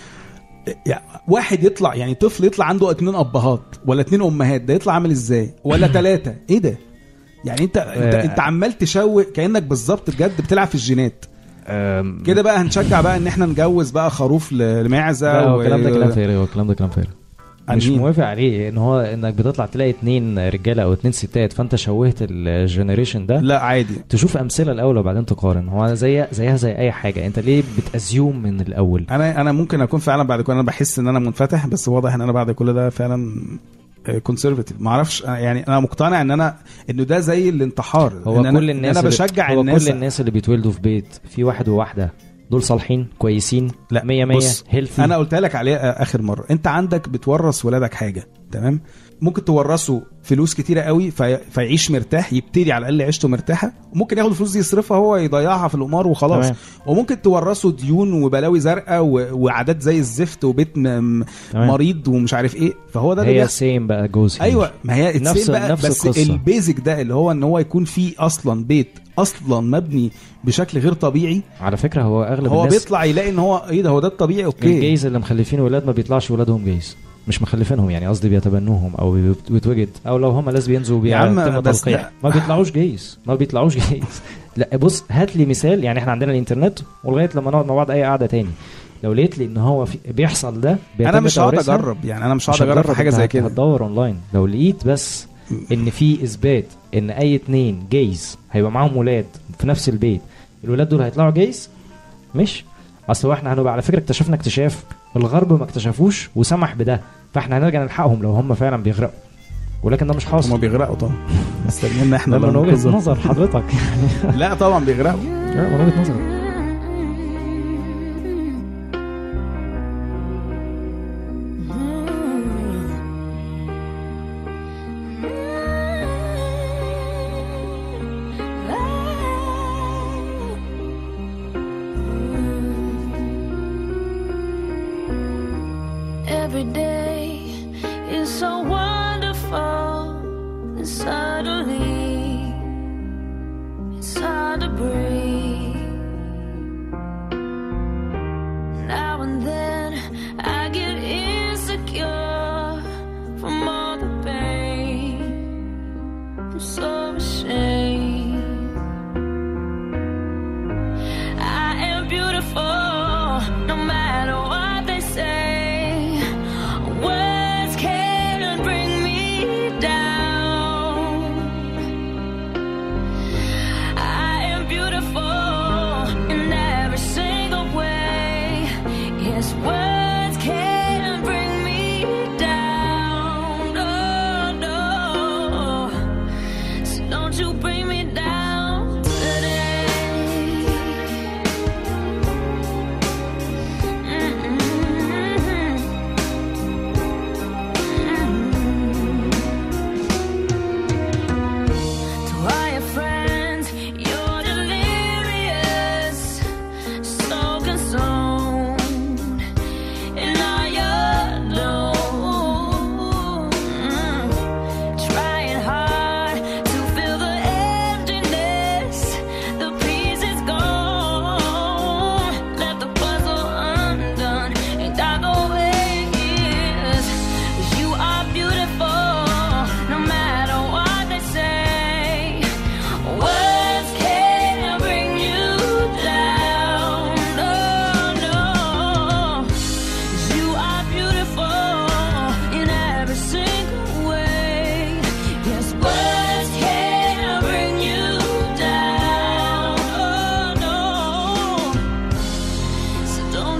يعني واحد يطلع يعني طفل يطلع عنده اتنين ابهات ولا اتنين امهات ده يطلع عامل ازاي ولا ثلاثه ايه ده يعني انت انت, آه. انت عمال تشوق كانك بالظبط بجد بتلعب في الجينات أم، كده بقى هنشجع بقى ان احنا نجوز بقى خروف ل- لمعزه لا هو و- الكلام ده كلام فارغ هو الكلام ده كلام فارغ مش عنين. موافق عليه ان هو انك بتطلع تلاقي اتنين رجاله او اتنين ستات فانت شوهت الجنريشن ده لا عادي تشوف امثله الاول وبعدين تقارن هو زي زيها زي اي حاجه انت ليه بتازيوم من الاول انا انا ممكن اكون فعلا بعد كل انا بحس ان انا منفتح بس واضح ان انا بعد كل ده فعلا كونسرفتيف ما اعرفش أنا- يعني انا مقتنع ان انا انه ده زي الانتحار هو إن أنا كل الناس إن انا اللي- بشجع هو الناس كل الناس اللي بيتولدوا في بيت في واحد وواحده دول صالحين كويسين لا، 100 100 بص، هيلثي انا قلت لك عليه اخر مره انت عندك بتورث ولادك حاجه تمام ممكن تورثه فلوس كتيره قوي في... فيعيش مرتاح يبتدي على الاقل عيشته مرتاحه وممكن ياخد الفلوس دي يصرفها هو يضيعها في القمار وخلاص تمام. وممكن تورثه ديون وبلاوي زرقاء و... وعادات زي الزفت وبيت م... م- تمام. مريض ومش عارف ايه فهو ده اللي هي بيحصل سيم بقى جوز ايوه ما هي نفس- نفس بقى نفس بس القصة. البيزك ده اللي هو ان هو يكون فيه اصلا بيت اصلا مبني بشكل غير طبيعي على فكره هو اغلب هو الناس بيطلع يلاقي ان هو ايه ده هو ده الطبيعي اوكي الجيز اللي مخلفين ولاد ما بيطلعش ولادهم جيز مش مخلفينهم يعني قصدي بيتبنوهم او بيت- بيتوجد او لو هم لازبينز يا عم وبيتم بس تلقيح ده- ما بيطلعوش جيز ما بيطلعوش جيز لا بص هات لي مثال يعني احنا عندنا الانترنت ولغايه لما نقعد مع بعض اي قعده تاني لو لقيت لي ان هو في بيحصل ده انا بيتم مش هقعد توريثها، اجرب يعني انا مش مش هقعد اجرب في هتجرب، حاجه انت زي هت- كده هتدور اونلاين لو لقيت بس ان في اثبات ان اي اتنين جيز هيبقى معاهم ولاد في نفس البيت الولاد دول هيطلعوا جيز مش اصل هو احنا هنبقى على فكره اكتشفنا اكتشاف الغرب ما اكتشفوش وسمح بده فاحنا هنرجع نلحقهم لو هم فعلا بيغرقوا ولكن ده مش هما حاصل بيغرقوا طبعا مستنينا احنا ده من اللي وجهه ننقذهم. نظر حضرتك لا طبعا بيغرقوا لا، من وجهه نظرك Every day is so wonderful, and suddenly it's hard to breathe. Now and then I get insecure from all the pain. I'm so ashamed. I am beautiful, no matter what they say. Words can't bring me down. I am beautiful in every single way. Yes, words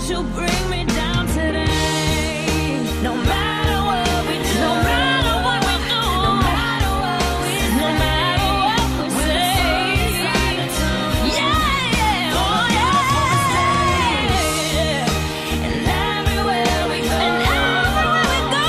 you bring me down today. No matter what we do, no matter what we do, no matter what we no matter what we say. Yeah, yeah, oh yeah. And everywhere we go, and everywhere we go,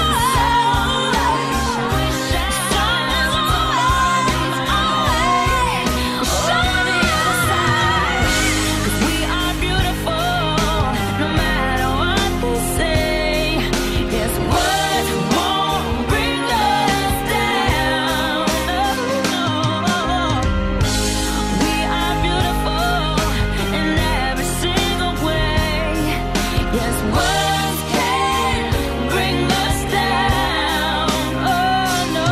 sun is always, always on the other side. 'Cause we are beautiful, no matter what they say. Yes, words won't bring us down. We are beautiful in every single way. Yes, words can bring us down. Oh no.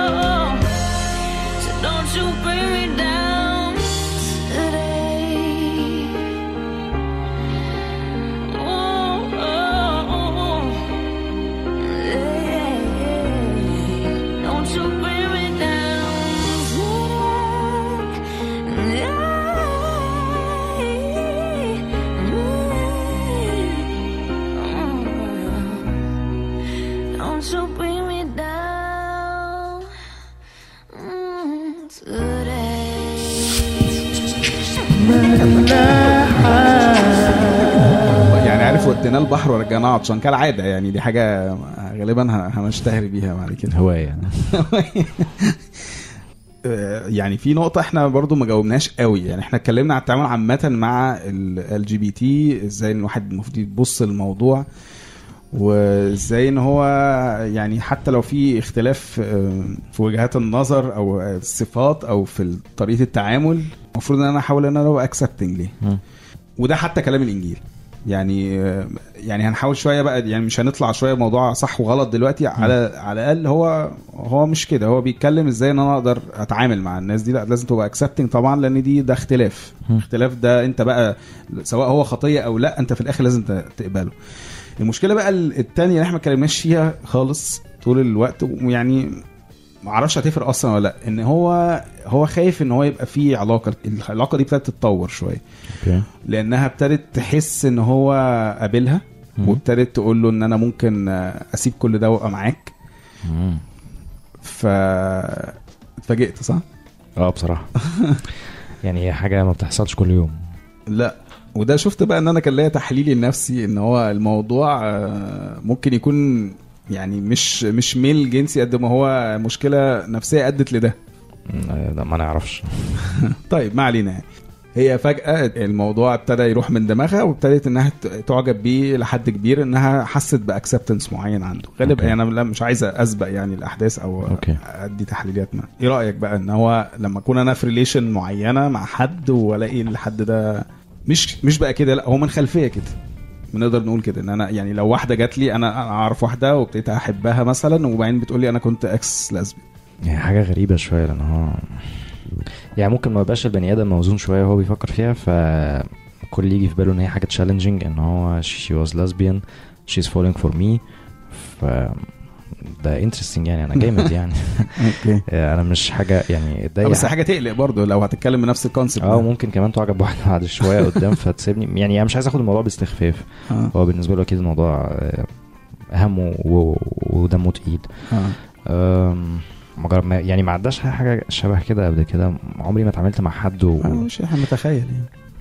So don't you bring me down today. Oh, oh, oh. Yeah. Don't you bring me down today. Don't you bring me down mm, today. يعني عارف ودينا البحر ورجعناه عطشان كالعاده يعني دي حاجه غالبا ه- هنشتهر بيها بعد كده هوايه يعني آه، يعني في نقطة احنا برضو ما جاوبناش قوي يعني احنا اتكلمنا على التعامل عامة مع ال جي بي تي ازاي ان الواحد المفروض يبص الموضوع وازاي ان هو يعني حتى لو في اختلاف آه، في وجهات النظر او الصفات او في طريقة التعامل المفروض ان انا احاول ان انا ابقى اكسبتنج ليه مم. وده حتى كلام الانجيل يعني يعني هنحاول شويه بقى يعني مش هنطلع شويه موضوع صح وغلط دلوقتي على على الاقل هو هو مش كده هو بيتكلم ازاي ان انا اقدر اتعامل مع الناس دي لا لازم تبقى اكسبتنج طبعا لان دي ده اختلاف اختلاف ده انت بقى سواء هو خطيه او لا انت في الاخر لازم ت- تقبله المشكله بقى الثانيه اللي احنا ما اتكلمناش فيها خالص طول الوقت ويعني ما اعرفش هتفرق اصلا ولا لا ان هو هو خايف ان هو يبقى في علاقه العلاقه دي ابتدت تتطور شويه اوكي لانها ابتدت تحس ان هو قابلها مم. وابتدت تقول له ان انا ممكن اسيب كل ده وابقى معاك مم. ف اتفاجئت صح؟ اه بصراحه يعني هي حاجه ما بتحصلش كل يوم لا وده شفت بقى ان انا كان ليا تحليلي لنفسي ان هو الموضوع آه، ممكن يكون يعني مش مش ميل جنسي قد ما هو مشكله نفسيه ادت لده مم، ده ما نعرفش طيب ما علينا يعني. هي فجأة الموضوع ابتدى يروح من دماغها وابتدت انها ت- تعجب بيه لحد كبير انها حست باكسبتنس معين عنده غالبا أوكي. يعني انا لا مش عايز اسبق يعني الاحداث او أوكي. ادي تحليلات ما ايه رايك بقى ان هو لما اكون انا في ريليشن معينه مع حد والاقي الحد ده مش مش بقى كده لا هو من خلفيه كده بنقدر نقول كده ان انا يعني لو واحده جات لي انا أنا اعرف واحده وابتديت احبها مثلا وبعدين بتقول لي انا كنت اكس لازبي هي حاجه غريبه شويه لان هو يعني ممكن ما يبقاش البني ادم موزون شويه وهو بيفكر فيها فكل اللي يجي في باله ان هي حاجه تشالنجينج ان هو she was lesbian she's falling for me ف ده انترستنج يعني انا جامد يعني اوكي انا مش حاجه يعني ده بس حاجه تقلق برضه لو هتتكلم بنفس الكونسيبت اه ممكن كمان تعجب بواحده بعد شويه قدام فتسيبني يعني انا مش عايز اخد الموضوع باستخفاف آه. هو بالنسبه له اكيد الموضوع آه، اهم و- و- ودمه تقيل آه. أم، مجرد ما يعني ما عداش حاجه شبه كده قبل كده عمري ما اتعاملت مع حد و... آه، مش احنا متخيل يعني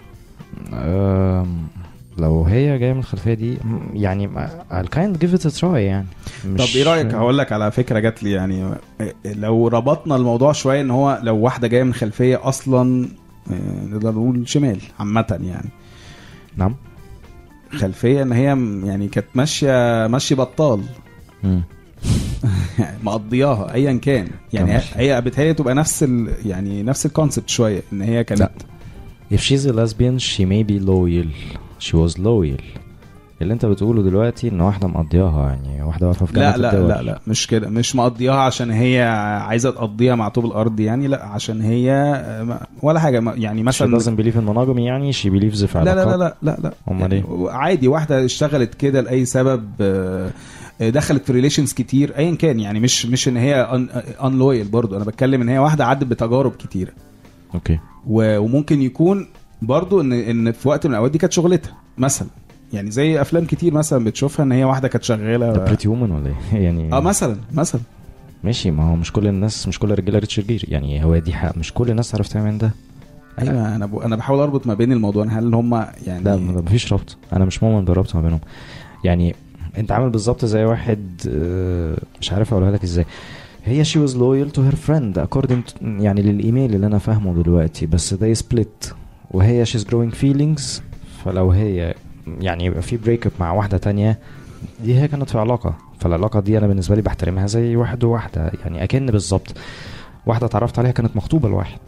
أم، لو هي جايه من الخلفيه دي م- يعني I'll kind give it a try يعني طب مش- ايه رايك هقول لك على فكره جات لي يعني لو ربطنا الموضوع شويه ان هو لو واحده جايه من خلفيه اصلا آه، نقدر نقول شمال عامه يعني نعم خلفيه ان هي م- يعني كانت ماشيه ماشي بطال مم. يعني مقضياها ايا كان يعني كمل. هي بتهيألي تبقى نفس ال يعني نفس الكونسبت شويه ان هي كانت لا. if she's a lesbian she may be loyal she was loyal اللي انت بتقوله دلوقتي ان واحده مقضياها يعني واحده واقفه في جنة لا لا الدول. لا لا مش كده مش مقضيها عشان هي عايزه تقضيها مع طوب الارض يعني لا عشان هي آه، ما- ولا حاجه ما- يعني she مثلا doesn't believe in monogamy يعني she believes في لا لا علاقات لا لا لا لا امال ايه عادي واحده اشتغلت كده لاي سبب آه، دخلت في ريليشنز كتير ايا كان يعني مش مش ان هي ان لويال برضو انا بتكلم ان هي واحده عدت بتجارب كتيره اوكي و- وممكن يكون برضو ان ان في وقت من الاوقات دي كانت شغلتها مثلا يعني زي افلام كتير مثلا بتشوفها ان هي واحده كانت ده شغاله بريتي وومن ولا ايه يعني اه مثلا مثلا ماشي ما هو مش كل الناس مش كل الرجاله ريتشارد جير يعني هو دي حق مش كل الناس تعرف تعمل ده ايوه انا ب... انا بحاول اربط ما بين الموضوع هل هم يعني لا ما فيش ربط انا مش مؤمن بالربط ما بينهم يعني انت عامل بالظبط زي واحد آه، مش عارف اقولها لك ازاي هي she was loyal to her friend according to يعني للايميل اللي انا فاهمه دلوقتي بس they split وهي she's growing feelings فلو هي يعني يبقى في بريك اب مع واحده تانية دي هي كانت في علاقه فالعلاقه دي انا بالنسبه لي بحترمها زي واحد وواحده يعني اكن بالظبط واحده اتعرفت عليها كانت مخطوبه لواحد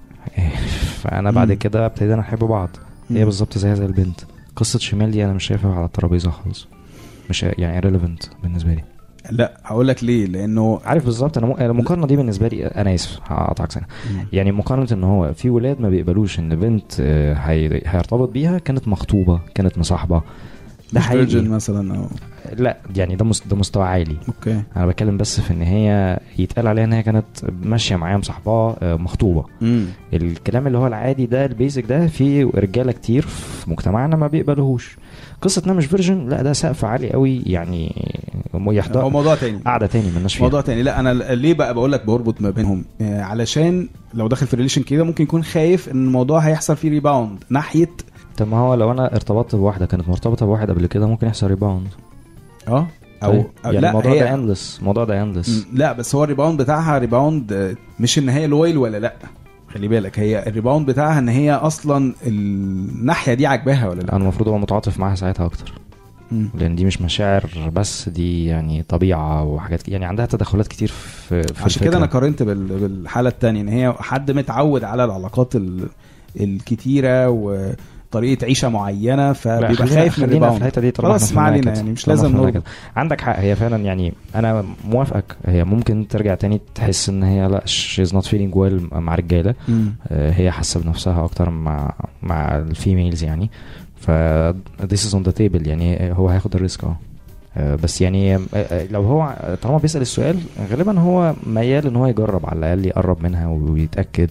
فانا بعد مم. كده ابتدينا نحب بعض هي مم. بالظبط زيها زي البنت قصه شمال دي انا مش شايفها على الترابيزه خالص مش يعني irrelevant بالنسبه لي لا هقول لك ليه لانه عارف بالظبط انا م- المقارنه دي بالنسبه لي انا اسف هقطعك سنه يعني مقارنه ان هو في ولاد ما بيقبلوش ان بنت آه، هي- هيرتبط بيها كانت مخطوبه كانت مصاحبه ده مش virgin حقيقي مثلا او لا يعني ده مس- ده مستوى عالي اوكي انا بتكلم بس في ان هي يتقال عليها ان هي كانت ماشيه معايا مصاحباه آه، مخطوبه امم الكلام اللي هو العادي ده البيزك ده في رجاله كتير في مجتمعنا ما بيقبلوهوش قصه انها مش فيرجن لا ده سقف عالي قوي يعني هو يحضر موضوع تاني قاعده تاني مالناش فيها موضوع تاني لا انا ليه بقى بقول لك بربط ما بينهم آه، علشان لو داخل في ريليشن كده ممكن يكون خايف ان الموضوع هيحصل فيه ريباوند ناحيه طب ما هو لو انا ارتبطت بواحده كانت مرتبطه بواحد قبل كده ممكن يحصل ريباوند اه او, طيب. أو يعني لا الموضوع هي ده اندلس الموضوع ده اندلس م، لا بس هو الريباوند بتاعها ريباوند آه، مش ان هي لويل ولا لا خلي بالك هي الريباوند بتاعها ان هي اصلا الناحيه دي عاجباها ولا لا انا المفروض ابقى متعاطف معاها ساعتها اكتر مم. لان دي مش مشاعر بس دي يعني طبيعه وحاجات ك- يعني عندها تدخلات كتير في, في عشان كده انا الفكرة. قارنت بال- بالحاله التانية ان هي حد متعود على العلاقات ال- الكتيره وطريقه عيشه معينه لا، فبيبقى خلينا- خايف من خلينا في الريباوند الحته دي طالما خلاص احنا ما فهمناها علينا كده. يعني مش طالما لازم فهمناها نربط كده. عندك حق هي فعلا يعني انا موافقك هي ممكن ترجع تاني تحس ان هي لا she's not feeling well مع رجاله مم. آه، هي حاسه بنفسها اكتر مع مع الفيميلز يعني ف this is on the table يعني هو هياخد الريسك اه آه، بس يعني آه، آه، لو هو طالما بيسأل السؤال غالبا هو ميال ان هو يجرب على الاقل يقرب منها ويتأكد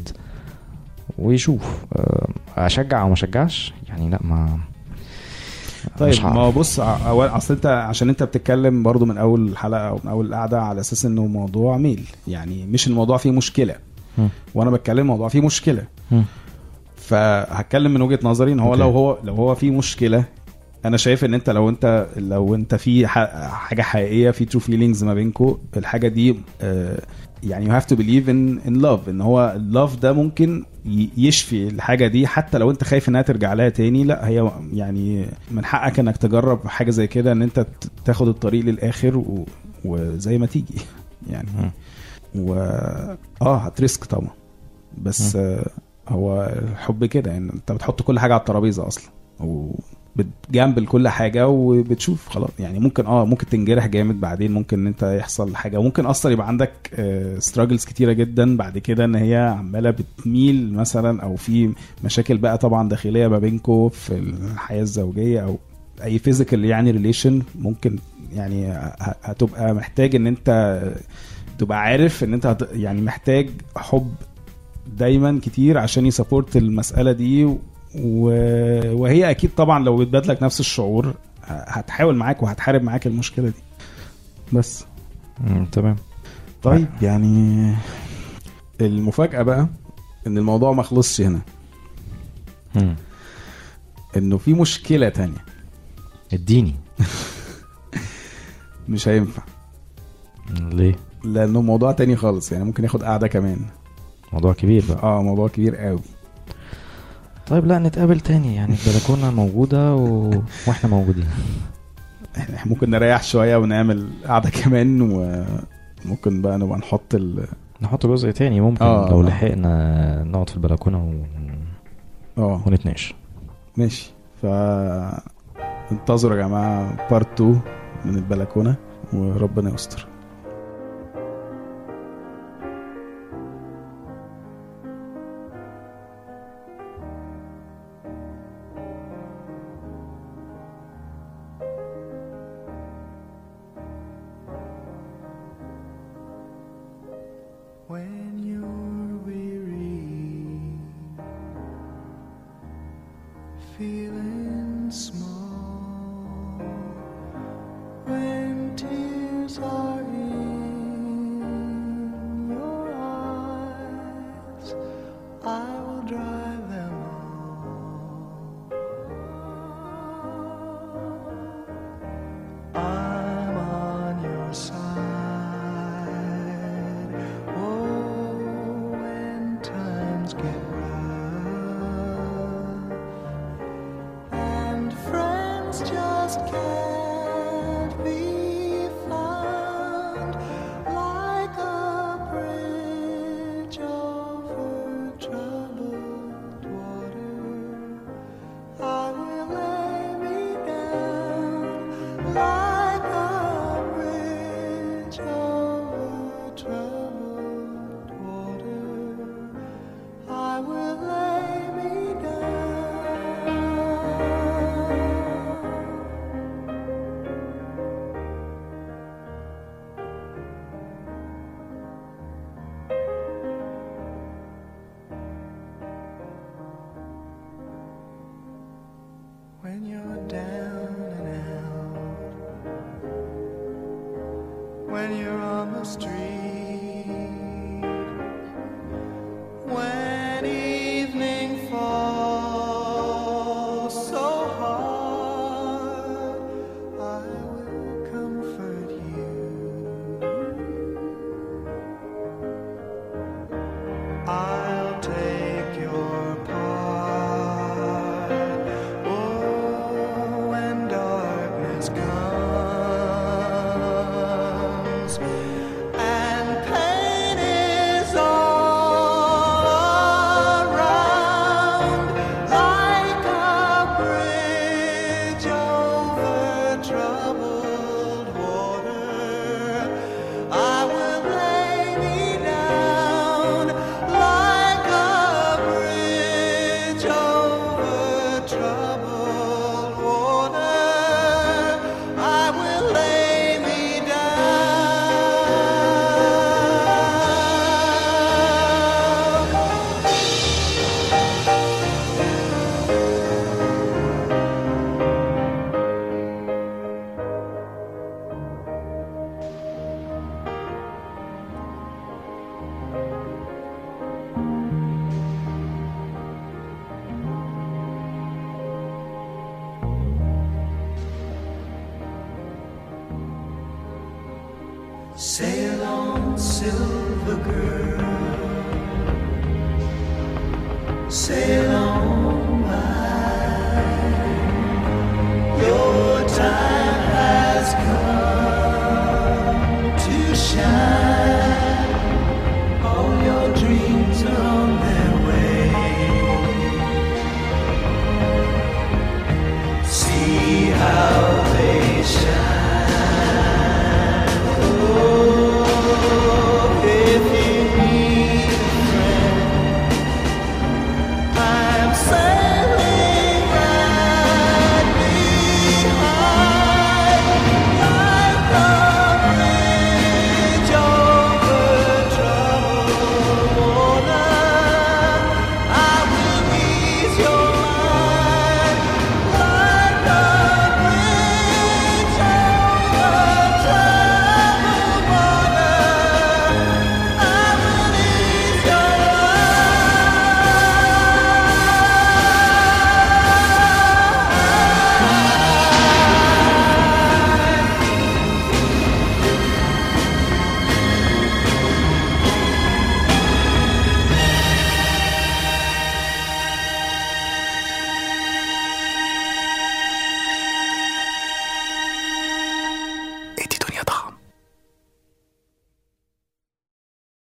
ويشوف آه، اشجع او ما اشجعش يعني لا ما طيب مش ما هعرف. هو بص ع- اول اصل انت عشان انت بتتكلم برضو من اول الحلقه او من اول القعده على اساس انه موضوع ميل يعني مش الموضوع فيه مشكله مم. وانا بتكلم الموضوع فيه مشكله مم. فهتكلم من وجهه نظري ان هو أوكي. لو هو لو هو في مشكله انا شايف ان انت لو انت لو انت في ح- حاجه حقيقيه في ترو فيلينجز ما بينكم الحاجه دي آه، يعني you have to believe in in love ان هو اللوف ده ممكن ي- يشفي الحاجه دي حتى لو انت خايف انها ترجع لها تاني لا هي يعني من حقك انك تجرب حاجه زي كده ان انت ت- تاخد الطريق للاخر و... وزي ما تيجي يعني مم. و اه هتريسك طبعا بس آه هو الحب كده يعني انت بتحط كل حاجه على الترابيزه اصلا وبتجامبل كل حاجه وبتشوف خلاص يعني ممكن اه ممكن تنجرح جامد بعدين ممكن ان انت يحصل حاجه ممكن اصلا يبقى عندك ستراجلز كتيره جدا بعد كده ان هي عماله بتميل مثلا او في مشاكل بقى طبعا داخليه ما بينكم في الحياه الزوجيه او اي فيزيكال يعني ريليشن ممكن يعني ه- هتبقى محتاج ان انت تبقى عارف ان انت هت... يعني محتاج حب دايما كتير عشان يسابورت المساله دي و... وهي اكيد طبعا لو بتبادلك نفس الشعور ه- هتحاول معاك وهتحارب معاك المشكله دي بس مم، تمام طيب يعني المفاجاه بقى ان الموضوع ما خلصش هنا مم. انه في مشكله تانية اديني مش هينفع ليه لانه موضوع تاني خالص يعني ممكن ياخد قعده كمان موضوع كبير بقى اه موضوع كبير قوي طيب لا نتقابل تاني يعني البلكونه موجوده و... واحنا موجودين احنا ممكن نريح شويه ونعمل قعده كمان وممكن بقى نبقى نحط ال نحط جزء تاني ممكن آه. لو لحقنا نقعد في البلكونه و... اه ونتناقش ماشي ف انتظروا يا جماعه بارت 2 من البلكونه وربنا يستر When you're weary, feeling small, when you're on the street. When evening falls so hard, I will comfort you. I'll take your part. Oh, when darkness comes and pain is all around, like a bridge over troubled water. I will lay me down like a bridge over troubled water. I will lay me down. Sail on, silver girl. Sail